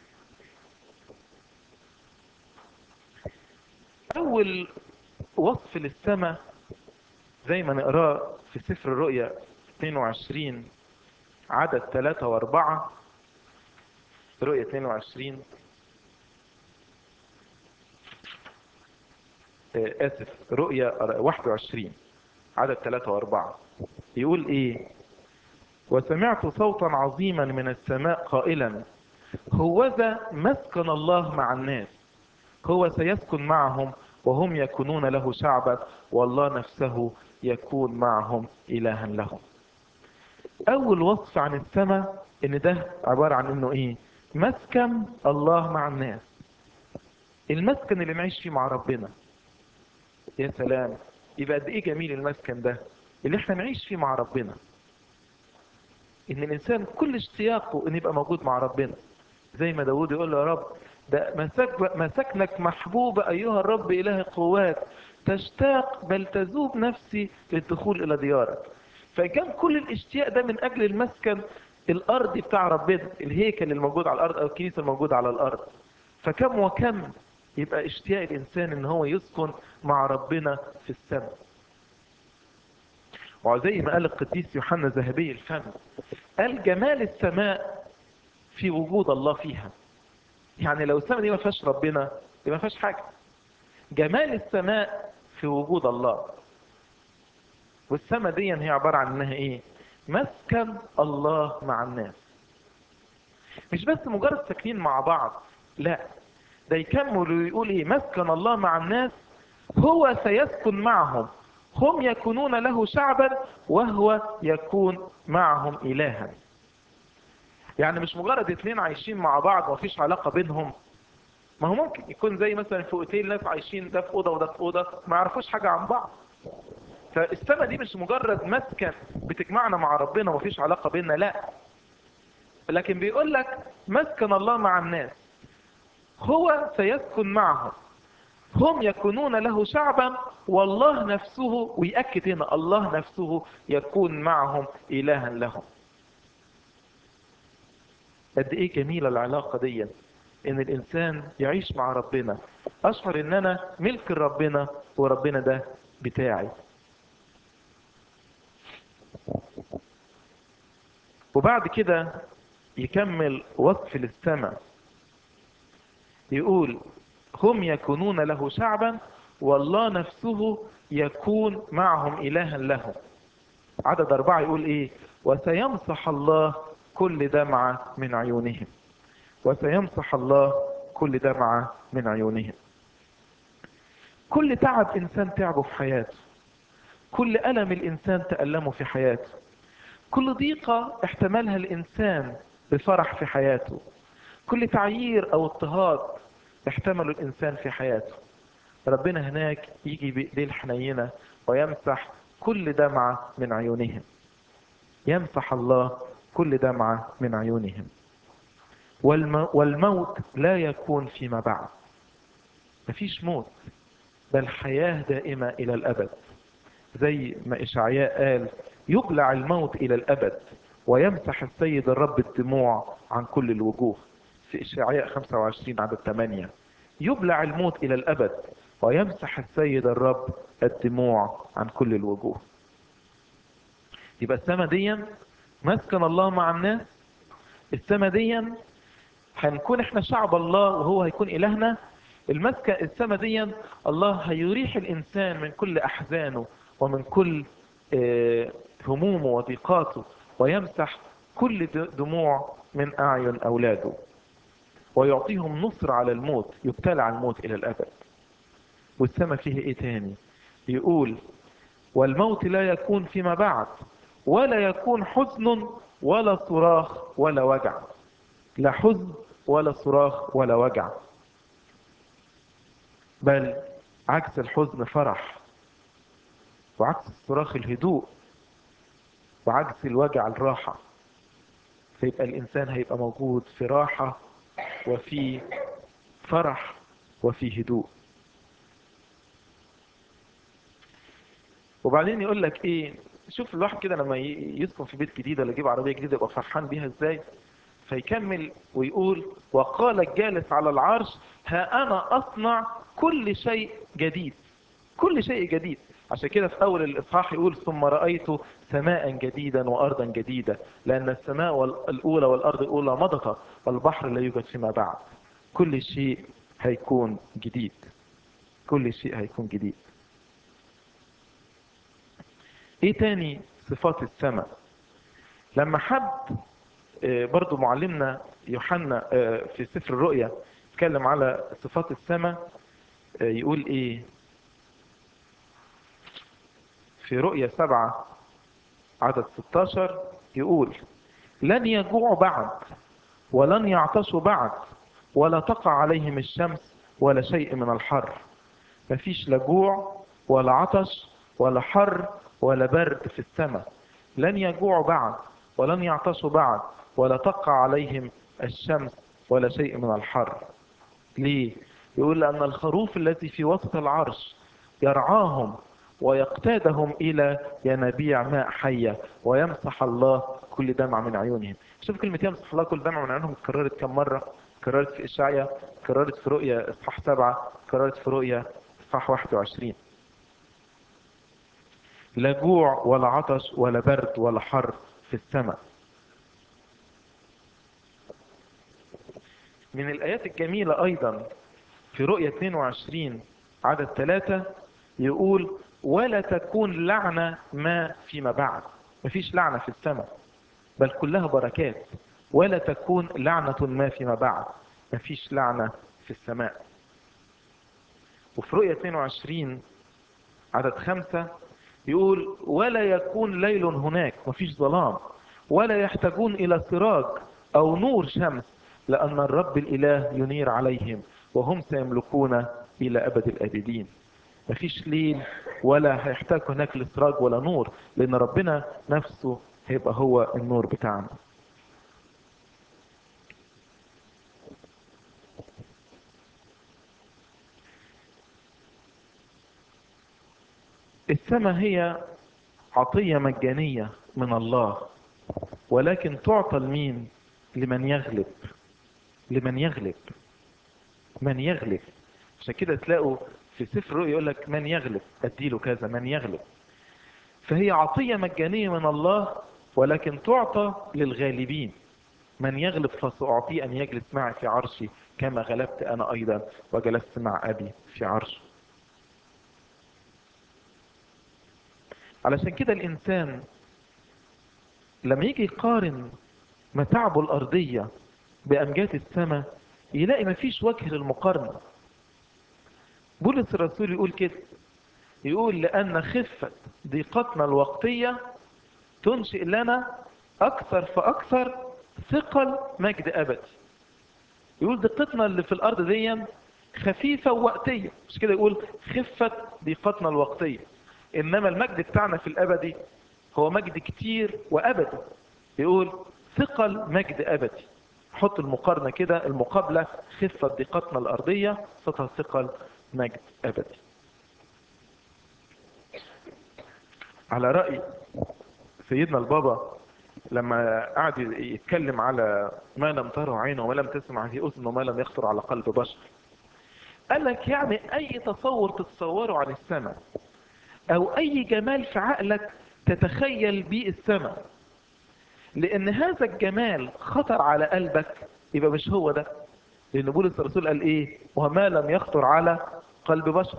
أول وصف للسماء زي ما نقراه في سفر الرؤيا 22 عدد 3 و4 رؤيا 22 آسف رؤيا 21 عدد 3 و4 يقول إيه وسمعت صوتا عظيما من السماء قائلا هوذا مسكن الله مع الناس هو سيسكن معهم وهم يكونون له شعبا والله نفسه يكون معهم إلها لهم أول وصف عن السماء إن ده عبارة عن إنه إيه مسكن الله مع الناس المسكن اللي نعيش فيه مع ربنا يا سلام يبقى قد إيه جميل المسكن ده اللي إحنا نعيش فيه مع ربنا إن الإنسان كل اشتياقه إن يبقى موجود مع ربنا زي ما داود يقول له يا رب ده مسك مسكنك محبوب أيها الرب إله القوات تشتاق بل تذوب نفسي للدخول إلى ديارك فكان كل الاشتياق ده من أجل المسكن الأرضي بتاع ربنا الهيكل الموجود على الأرض أو الكنيسة الموجودة على الأرض فكم وكم يبقى اشتياق الإنسان إن هو يسكن مع ربنا في السماء وزي ما قال القديس يوحنا ذهبي الفم قال جمال السماء في وجود الله فيها يعني لو السماء دي ما فيهاش ربنا دي ما فيهاش حاجه جمال السماء في وجود الله والسماء دي هي عباره عن انها ايه مسكن الله مع الناس مش بس مجرد ساكنين مع بعض لا ده يكمل ويقول ايه مسكن الله مع الناس هو سيسكن معهم هم يكونون له شعبا وهو يكون معهم الها يعني مش مجرد اتنين عايشين مع بعض ومفيش علاقة بينهم ما هو ممكن يكون زي مثلا في اوتيل ناس عايشين ده في اوضه وده في اوضه ما يعرفوش حاجه عن بعض فالسما دي مش مجرد مسكن بتجمعنا مع ربنا ومفيش علاقه بيننا لا لكن بيقول لك مسكن الله مع الناس هو سيسكن معهم هم يكونون له شعبا والله نفسه ويأكد هنا الله نفسه يكون معهم إلها لهم قد ايه جميلة العلاقة دي ان الانسان يعيش مع ربنا اشعر ان انا ملك ربنا وربنا ده بتاعي وبعد كده يكمل وصف للسماء يقول هم يكونون له شعبا والله نفسه يكون معهم إلها لهم عدد أربعة يقول إيه وسيمسح الله كل دمعة من عيونهم وسيمسح الله كل دمعة من عيونهم كل تعب إنسان تعبه في حياته كل ألم الإنسان تألمه في حياته كل ضيقة احتملها الإنسان بفرح في حياته كل تعيير أو اضطهاد يحتمله الإنسان في حياته ربنا هناك يجي بإيديه الحنينة ويمسح كل دمعة من عيونهم يمسح الله كل دمعة من عيونهم والم... والموت لا يكون فيما بعد مفيش موت بل حياة دائمة إلى الأبد زي ما إشعياء قال يبلع الموت إلى الأبد ويمسح السيد الرب الدموع عن كل الوجوه في إشعياء 25 عدد 8 يبلع الموت إلى الأبد ويمسح السيد الرب الدموع عن كل الوجوه يبقى السما ديا مسكن الله مع الناس السما ديا هنكون احنا شعب الله وهو هيكون إلهنا المسكن السما ديا الله هيريح الإنسان من كل أحزانه ومن كل اه همومه وضيقاته ويمسح كل دموع من أعين أولاده ويعطيهم نصر على الموت يبتلع الموت إلى الأبد والسماء فيه إيه تاني يقول والموت لا يكون فيما بعد ولا يكون حزن ولا صراخ ولا وجع لا حزن ولا صراخ ولا وجع بل عكس الحزن فرح وعكس الصراخ الهدوء وعكس الوجع الراحة فيبقى الإنسان هيبقى موجود في راحة وفي فرح وفي هدوء وبعدين يقول لك ايه شوف الواحد كده لما يسكن في بيت جديد ولا يجيب عربية جديدة يبقى فرحان بيها ازاي فيكمل ويقول وقال الجالس على العرش ها انا اصنع كل شيء جديد كل شيء جديد عشان كده في اول الاصحاح يقول ثم رأيت سماء جديدا وارضا جديدة لان السماء الاولى والارض الاولى مضت والبحر لا يوجد فيما بعد كل شيء هيكون جديد كل شيء هيكون جديد ايه تاني صفات السماء لما حد برضو معلمنا يوحنا في سفر الرؤيا اتكلم على صفات السماء يقول ايه في رؤيا سبعة عدد 16 يقول لن يجوعوا بعد ولن يعطشوا بعد ولا تقع عليهم الشمس ولا شيء من الحر مفيش لا جوع ولا عطش ولا حر ولا برد في السماء لن يجوعوا بعد ولن يعطشوا بعد ولا تقع عليهم الشمس ولا شيء من الحر ليه يقول أن الخروف الذي في وسط العرش يرعاهم ويقتادهم إلى ينابيع ماء حية ويمسح الله كل دمع من عيونهم شوف كلمة يمسح الله كل دمع من عيونهم اتكررت كم مرة اتكررت في إشعيا اتكررت في رؤيا إصحاح سبعة اتكررت في رؤيا إصحاح 21 لا جوع ولا عطش ولا برد ولا حر في السماء من الآيات الجميلة أيضا في رؤية 22 عدد 3 يقول ولا تكون لعنة ما فيما بعد مفيش لعنة في السماء بل كلها بركات ولا تكون لعنة ما فيما بعد مفيش لعنة في السماء وفي رؤية 22 عدد 5 يقول ولا يكون ليل هناك مفيش ظلام ولا يحتاجون إلى سراج أو نور شمس لأن الرب الإله ينير عليهم وهم سيملكون إلى أبد الآبدين مفيش ليل ولا هيحتاج هناك لسراج ولا نور لأن ربنا نفسه هيبقى هو النور بتاعنا السماء هي عطية مجانية من الله ولكن تعطى لمين لمن يغلب لمن يغلب من يغلب عشان كده تلاقوا في سفر الرؤيا يقول لك من يغلب اديله كذا من يغلب فهي عطية مجانية من الله ولكن تعطى للغالبين من يغلب فسأعطيه أن يجلس معي في عرشي كما غلبت أنا أيضا وجلست مع أبي في عرشه علشان كده الإنسان لما يجي يقارن متاعبه الأرضية بأمجاد السماء يلاقي مفيش وجه للمقارنة بولس الرسول يقول كده يقول لأن خفة ضيقتنا الوقتية تنشئ لنا أكثر فأكثر ثقل مجد أبدي يقول ضيقتنا اللي في الأرض دي خفيفة ووقتية مش كده يقول خفة ضيقتنا الوقتية إنما المجد بتاعنا في الأبدي هو مجد كتير وأبدي يقول ثقل مجد أبدي حط المقارنة كده المقابلة خفة ضيقتنا الأرضية صوتها ثقل مجد أبدي على رأي سيدنا البابا لما قعد يتكلم على ما لم تره عينه وما لم تسمع في أذنه وما لم يخطر على قلب بشر قال لك يعني أي تصور تتصوره عن السماء أو أي جمال في عقلك تتخيل به السماء لأن هذا الجمال خطر على قلبك يبقى مش هو ده لأن بولس الرسول قال إيه وما لم يخطر على قلب بشر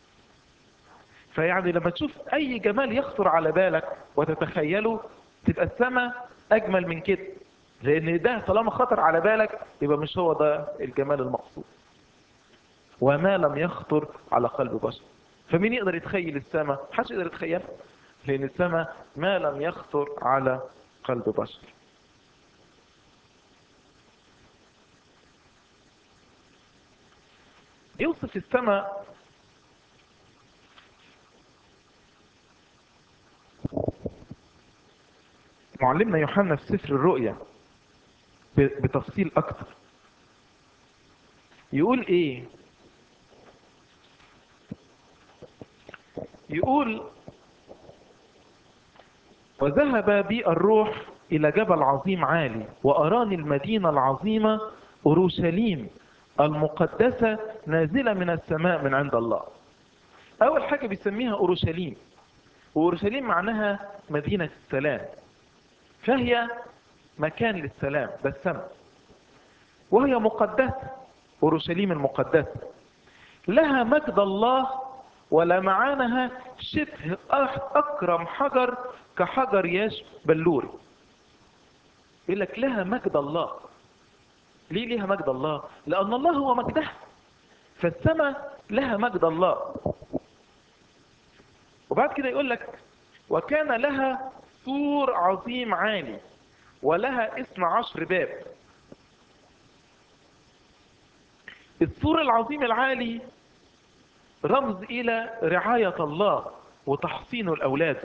فيعني لما تشوف أي جمال يخطر على بالك وتتخيله تبقى السماء أجمل من كده لأن ده طالما خطر على بالك يبقى مش هو ده الجمال المقصود وما لم يخطر على قلب بشر فمين يقدر يتخيل السماء محدش يقدر يتخيلها لأن السماء ما لم يخطر على قلب بشر يوصف السماء معلمنا يوحنا في سفر الرؤيا بتفصيل اكتر يقول ايه يقول وذهب بي الروح الى جبل عظيم عالي واراني المدينة العظيمة اورشليم المقدسة نازلة من السماء من عند الله اول حاجة بيسميها اورشليم واورشليم معناها مدينة السلام فهي مكان للسلام ده السماء وهي مقدسة أورشليم المقدسة لها مجد الله ولمعانها شبه أكرم حجر كحجر ياش بلوري يقول لك لها مجد الله ليه ليها مجد الله لأن الله هو مجدها فالسماء لها مجد الله وبعد كده يقول لك وكان لها سور عظيم عالي ولها اثنى عشر باب السور العظيم العالي رمز الى رعاية الله وتحصين الاولاد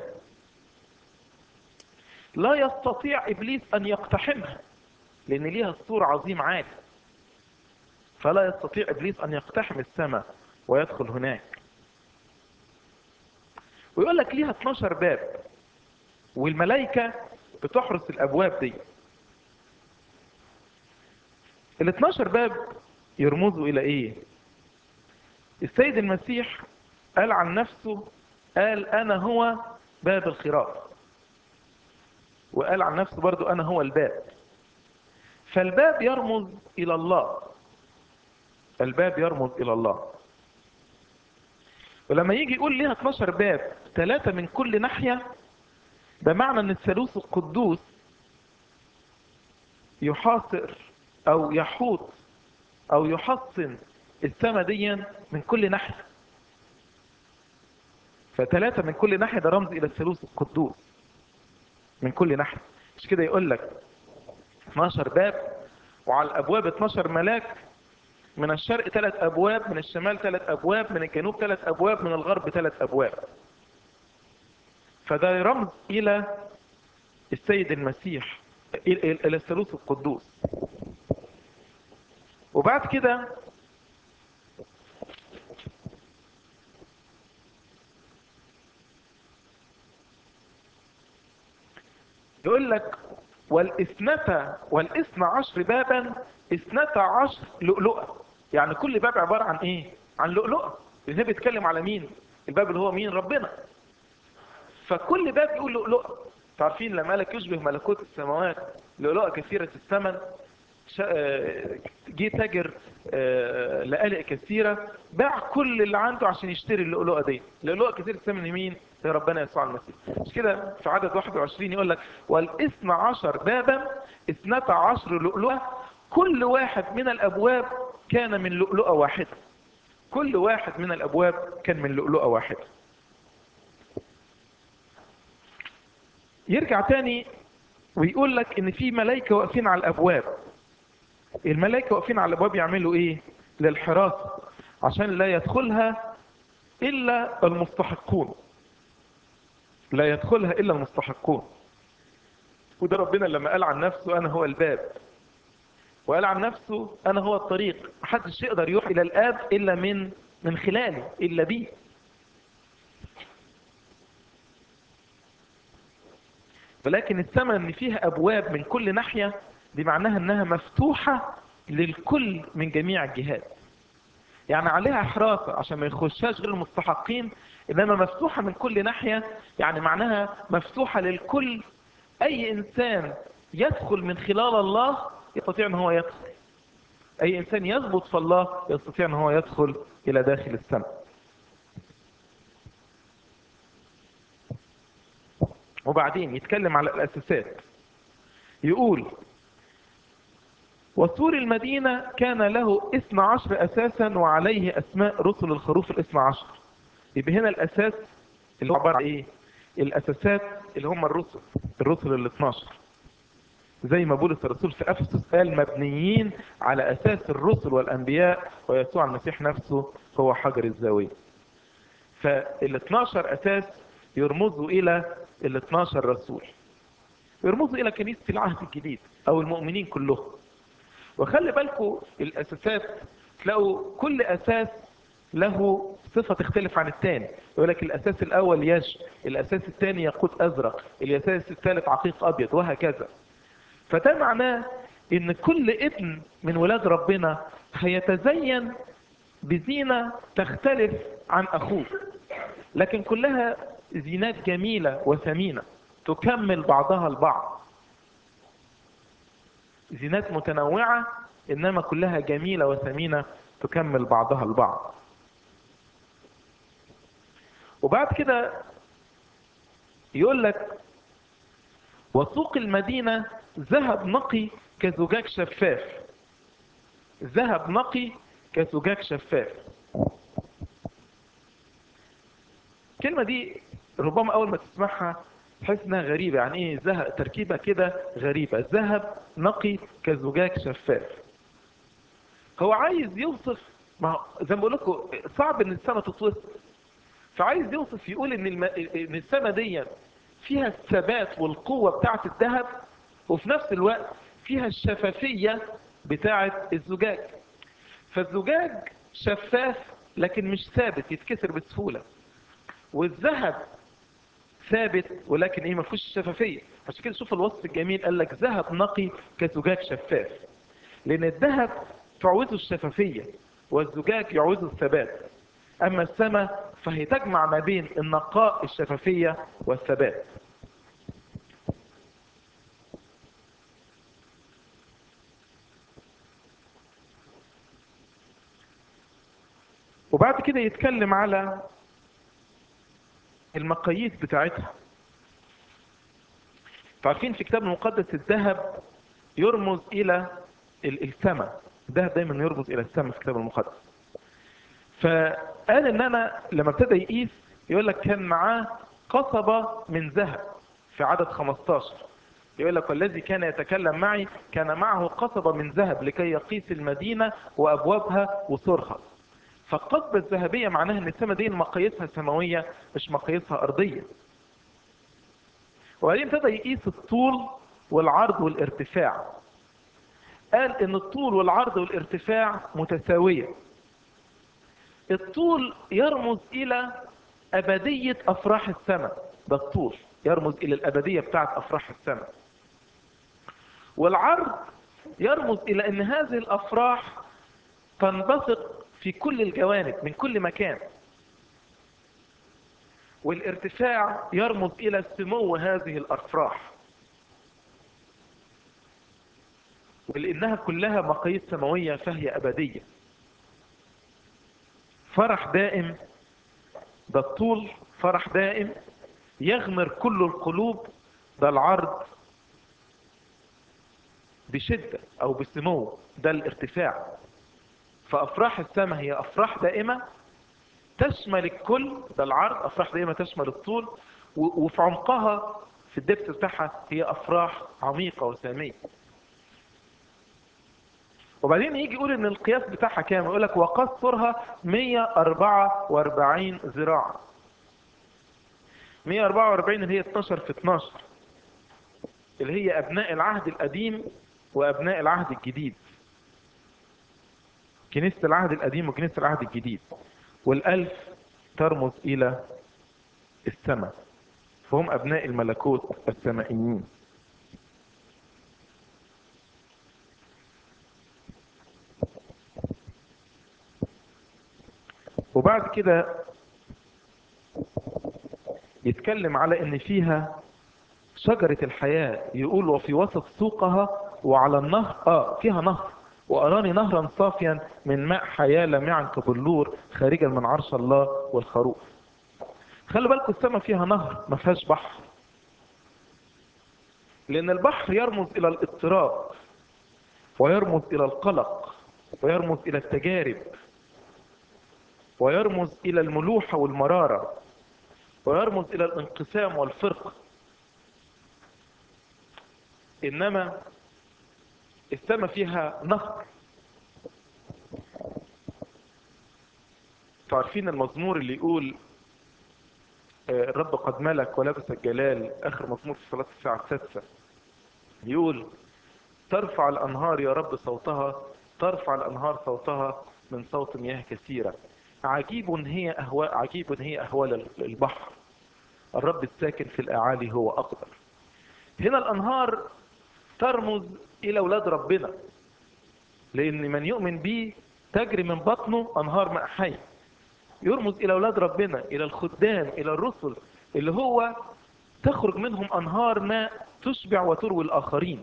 لا يستطيع ابليس ان يقتحمها لان ليها السور عظيم عالي فلا يستطيع ابليس ان يقتحم السماء ويدخل هناك ويقول لك ليها 12 باب والملائكة بتحرس الابواب دي ال 12 باب يرمزوا الى ايه السيد المسيح قال عن نفسه قال انا هو باب الخراف وقال عن نفسه برضو انا هو الباب فالباب يرمز الى الله الباب يرمز الى الله ولما يجي يقول ليها 12 باب ثلاثة من كل ناحية ده معنى ان الثالوث القدوس يحاصر او يحوط او يحصن السماء دي من كل ناحية فثلاثة من كل ناحية ده رمز الى الثالوث القدوس من كل ناحية مش كده يقول لك 12 باب وعلى الابواب 12 ملاك من الشرق ثلاث ابواب من الشمال ثلاث ابواب من الجنوب ثلاث ابواب من الغرب ثلاث ابواب فده رمز الى السيد المسيح الى الثالوث القدوس وبعد كده يقول لك والاثنتا والاثنى عشر بابا اثنتا عشر لؤلؤة يعني كل باب عبارة عن ايه عن لؤلؤة لان بيتكلم على مين الباب اللي هو مين ربنا فكل باب يقول لؤلؤة تعرفين لما لك يشبه ملكوت السماوات لؤلؤة كثيرة الثمن جه تاجر لقالق كثيرة باع كل اللي عنده عشان يشتري اللؤلؤة دي اللؤلؤة كثيرة الثمن مين ربنا يسوع المسيح مش كده في عدد 21 يقول لك والاثنى عشر بابا اثنتا عشر لؤلؤة كل واحد من الابواب كان من لؤلؤة واحدة كل واحد من الابواب كان من لؤلؤة واحدة يرجع تاني ويقول لك ان في ملائكة واقفين على الابواب الملائكة واقفين على الابواب يعملوا ايه للحراسة عشان لا يدخلها الا المستحقون لا يدخلها الا المستحقون وده ربنا لما قال عن نفسه انا هو الباب وقال عن نفسه انا هو الطريق محدش يقدر يروح الى الاب الا من من خلالي الا بي ولكن السماء ان فيها ابواب من كل ناحية دي معناها انها مفتوحة للكل من جميع الجهات يعني عليها حراسة عشان ما يخشاش غير المستحقين انما مفتوحة من كل ناحية يعني معناها مفتوحة للكل اي انسان يدخل من خلال الله يستطيع ان هو يدخل اي انسان يثبت في الله يستطيع ان هو يدخل الى داخل السماء وبعدين يتكلم على الاساسات يقول وسور المدينة كان له اثنى عشر اساسا وعليه اسماء رسل الخروف الاثنى عشر يبقى هنا الاساس اللي هو عبارة عن ايه الاساسات اللي هم الرسل الرسل ال 12 زي ما بولس الرسول في افسس قال مبنيين على اساس الرسل والانبياء ويسوع المسيح نفسه هو حجر الزاويه فال 12 اساس يرمزوا الى ال 12 رسول يرمزوا الى كنيسه العهد الجديد او المؤمنين كلهم وخلي بالكم الاساسات تلاقوا كل اساس له صفة تختلف عن الثاني يقول لك الاساس الاول يش الاساس الثاني ياقوت ازرق الاساس الثالث عقيق ابيض وهكذا فده معناه ان كل ابن من ولاد ربنا هيتزين بزينة تختلف عن اخوه لكن كلها زينات جميلة وثمينة تكمل بعضها البعض زينات متنوعة انما كلها جميلة وثمينة تكمل بعضها البعض وبعد كده يقول لك وسوق المدينة ذهب نقي كزجاج شفاف ذهب نقي كزجاج شفاف الكلمة دي ربما أول ما تسمعها تحس انها غريبة يعني ايه ذهب تركيبة كده غريبة ذهب نقي كزجاج شفاف هو عايز يوصف ما زي ما بقول لكم صعب ان السماء تتوصف فعايز يوصف يقول ان الم... ان السماء دي فيها الثبات والقوة بتاعة الذهب وفي نفس الوقت فيها الشفافية بتاعة الزجاج فالزجاج شفاف لكن مش ثابت يتكسر بسهولة والذهب ثابت ولكن ايه ما فيهوش شفافية عشان كده شوف الوصف الجميل قال لك ذهب نقي كزجاج شفاف لان الذهب تعوزه الشفافية والزجاج يعوزه الثبات اما السماء فهي تجمع ما بين النقاء الشفافية والثبات وبعد كده يتكلم على المقاييس بتاعتها فعارفين في كتاب المقدس الذهب يرمز الى السماء الذهب دايما يرمز الى السماء في الكتاب المقدس فقال ان انا لما ابتدى يقيس يقول لك كان معاه قصبة من ذهب في عدد 15 يقول لك والذي كان يتكلم معي كان معه قصبة من ذهب لكي يقيس المدينة وابوابها وسورها فالقصبة الذهبية معناها ان السماء دي مقاييسها سماوية مش مقاييسها ارضية وبعدين ابتدى يقيس الطول والعرض والارتفاع قال ان الطول والعرض والارتفاع متساوية الطول يرمز الى ابدية افراح السماء ده الطول يرمز الى الابدية بتاعت افراح السماء والعرض يرمز الى ان هذه الافراح تنبسط في كل الجوانب من كل مكان والارتفاع يرمز الى سمو هذه الافراح ولانها كلها مقاييس سماويه فهي ابديه فرح دائم ده الطول فرح دائم يغمر كل القلوب ده العرض بشدة او بسمو ده الارتفاع فافراح السماء هي افراح دائمة تشمل الكل ده العرض افراح دائمة تشمل الطول و- وفي عمقها في الدبس بتاعها هي افراح عميقة وسامية وبعدين يجي يقول ان القياس بتاعها كام يقول لك وقصرها 144 ذراعا 144 اللي هي 12 في 12 اللي هي ابناء العهد القديم وابناء العهد الجديد كنيسة العهد القديم وكنيسة العهد الجديد والالف ترمز الى السماء فهم ابناء الملكوت السمائيين وبعد كده يتكلم على ان فيها شجرة الحياة يقول وفي وسط سوقها وعلى النهر اه فيها نهر واراني نهرا صافيا من ماء حياة لامعا كبلور خارجا من عرش الله والخروف خلوا بالكم السماء فيها نهر ما فيهاش بحر لان البحر يرمز الى الاضطراب ويرمز الى القلق ويرمز الى التجارب ويرمز الى الملوحة والمرارة ويرمز الى الانقسام والفرق انما السماء فيها نهر تعرفين المزمور اللي يقول آه، الرب قد ملك ولبس الجلال اخر مزمور في صلاة الساعة السادسة يقول ترفع الانهار يا رب صوتها ترفع الانهار صوتها من صوت مياه كثيرة عجيب هي اهواء عجيب هي اهوال البحر الرب الساكن في الاعالي هو اقدر هنا الانهار ترمز الى اولاد ربنا لان من يؤمن به تجري من بطنه انهار ماء حي يرمز الى اولاد ربنا الى الخدام الى الرسل اللي هو تخرج منهم انهار ماء تشبع وتروي الاخرين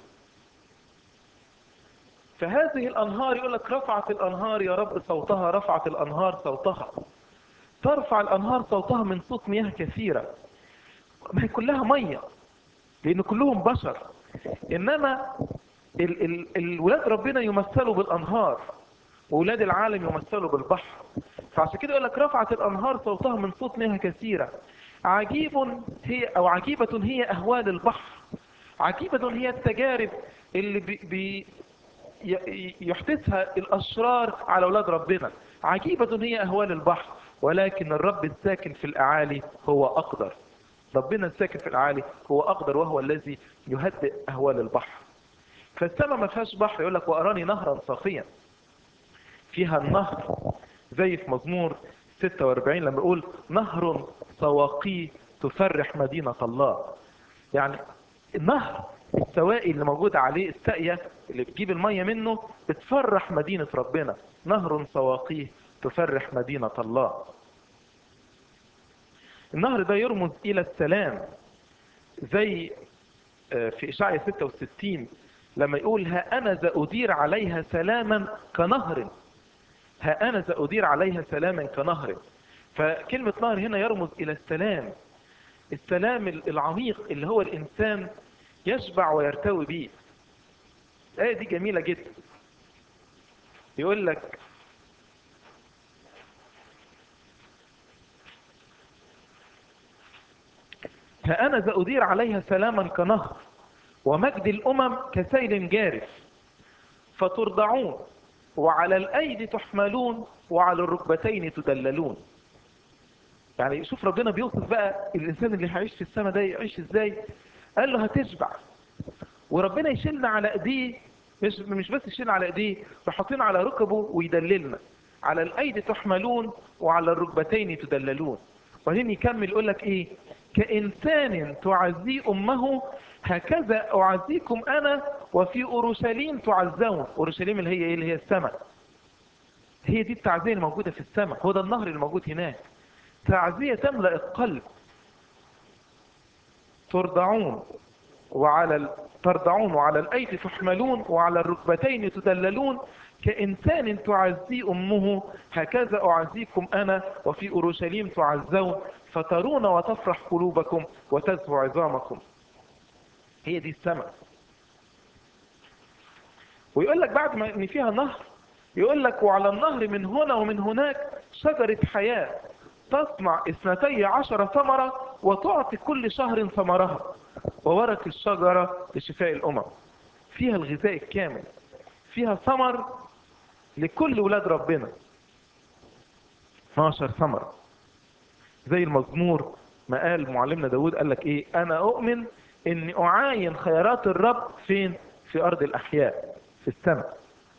فهذه الانهار يقول لك رفعت الانهار يا رب صوتها رفعت الانهار صوتها ترفع الانهار صوتها من صوت مياه كثيرة ما هي كلها مية لان كلهم بشر انما ال ال الولاد ربنا يمثلوا بالانهار واولاد العالم يمثلوا بالبحر فعشان كده يقول لك رفعت الانهار صوتها من صوت مياه كثيرة عجيب هي او عجيبة هي اهوال البحر عجيبة هي التجارب اللي بي بي ي- يحدثها الاشرار على اولاد ربنا عجيبة هي اهوال البحر ولكن الرب الساكن في الاعالي هو اقدر ربنا الساكن في الاعالي هو اقدر وهو الذي يهدئ اهوال البحر فالسماء ما فيهاش بحر يقول لك واراني نهرا صافيا فيها النهر زي في مزمور 46 لما يقول نهر سواقيه تفرح مدينة الله يعني النهر السوائل اللي موجودة عليه الساقية اللي بتجيب المية منه بتفرح مدينة ربنا نهر سواقيه تفرح مدينة الله النهر ده يرمز إلى السلام زي آه، في إشعيا 66 لما يقول ها أنا ذا أدير عليها سلاما كنهر ها أنا ذا أدير عليها سلاما كنهر فكلمة نهر هنا يرمز إلى السلام السلام العميق اللي هو الإنسان يشبع ويرتوي به الآية دي جميلة جدا يقول لك ها أنا ذا أدير عليها سلاما كنهر ومجد الأمم كسيل جارف فترضعون وعلى الأيدي تحملون وعلى الركبتين تدللون يعني شوف ربنا بيوصف بقى الإنسان اللي هيعيش في السماء ده يعيش إزاي قال له هتشبع وربنا يشيلنا على ايديه مش مش بس يشيلنا على ايديه يحطنا على ركبه ويدللنا على الايدي تحملون وعلى الركبتين تدللون وبعدين يكمل يقول لك ايه كانسان تعزي امه هكذا اعزيكم انا وفي اورشليم تعزون اورشليم اللي هي ايه اللي هي السماء هي دي التعزيه الموجوده في السماء هو ده النهر الموجود هناك تعزيه تملا القلب ترضعون وعلى ال... ترضعون وعلى الأيدي تحملون وعلى الركبتين تدللون كإنسان تعزي أمه هكذا أعزيكم أنا وفي أورشليم تعزون فترون وتفرح قلوبكم وتزهو عظامكم هي دي السماء ويقول لك بعد ما ان فيها نهر يقول لك وعلى النهر من هنا ومن هناك شجرة حياة تصنع اثنتي عشر ثمرة وتعطي كل شهر ثمرها وورق الشجرة لشفاء الأمم فيها الغذاء الكامل فيها ثمر لكل ولاد ربنا 12 ثمرة زي المزمور ما قال معلمنا داود قال لك ايه انا اؤمن اني اعاين خيرات الرب فين في ارض الاحياء في السماء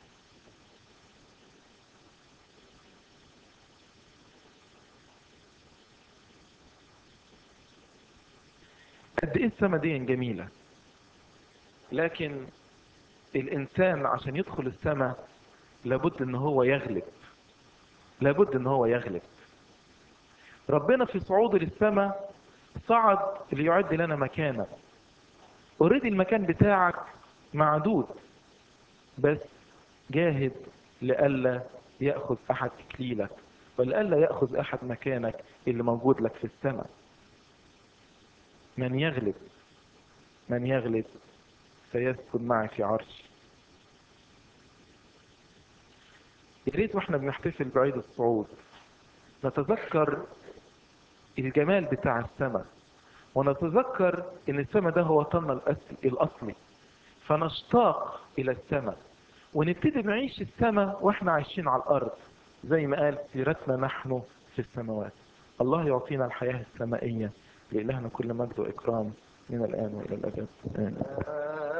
قد ايه السماء دي جميلة لكن الانسان عشان يدخل السماء لابد ان هو يغلب لابد ان هو يغلب ربنا في صعوده للسماء صعد ليعد لنا مكانا اوريدي المكان بتاعك معدود بس جاهد لئلا ياخذ احد تكليلك ولئلا ياخذ احد مكانك اللي موجود لك في السماء من يغلب من يغلب سيسكن معي في عرشي يا ريت واحنا بنحتفل بعيد الصعود نتذكر الجمال بتاع السماء ونتذكر ان السماء ده هو وطننا الأصل- الاصلي فنشتاق الى السماء ونبتدي نعيش السماء واحنا عايشين على الارض زي ما قال سيرتنا نحن في السماوات الله يعطينا الحياة السمائية لإلهنا كل مجد وإكرام من الآن وإلى الأبد آمين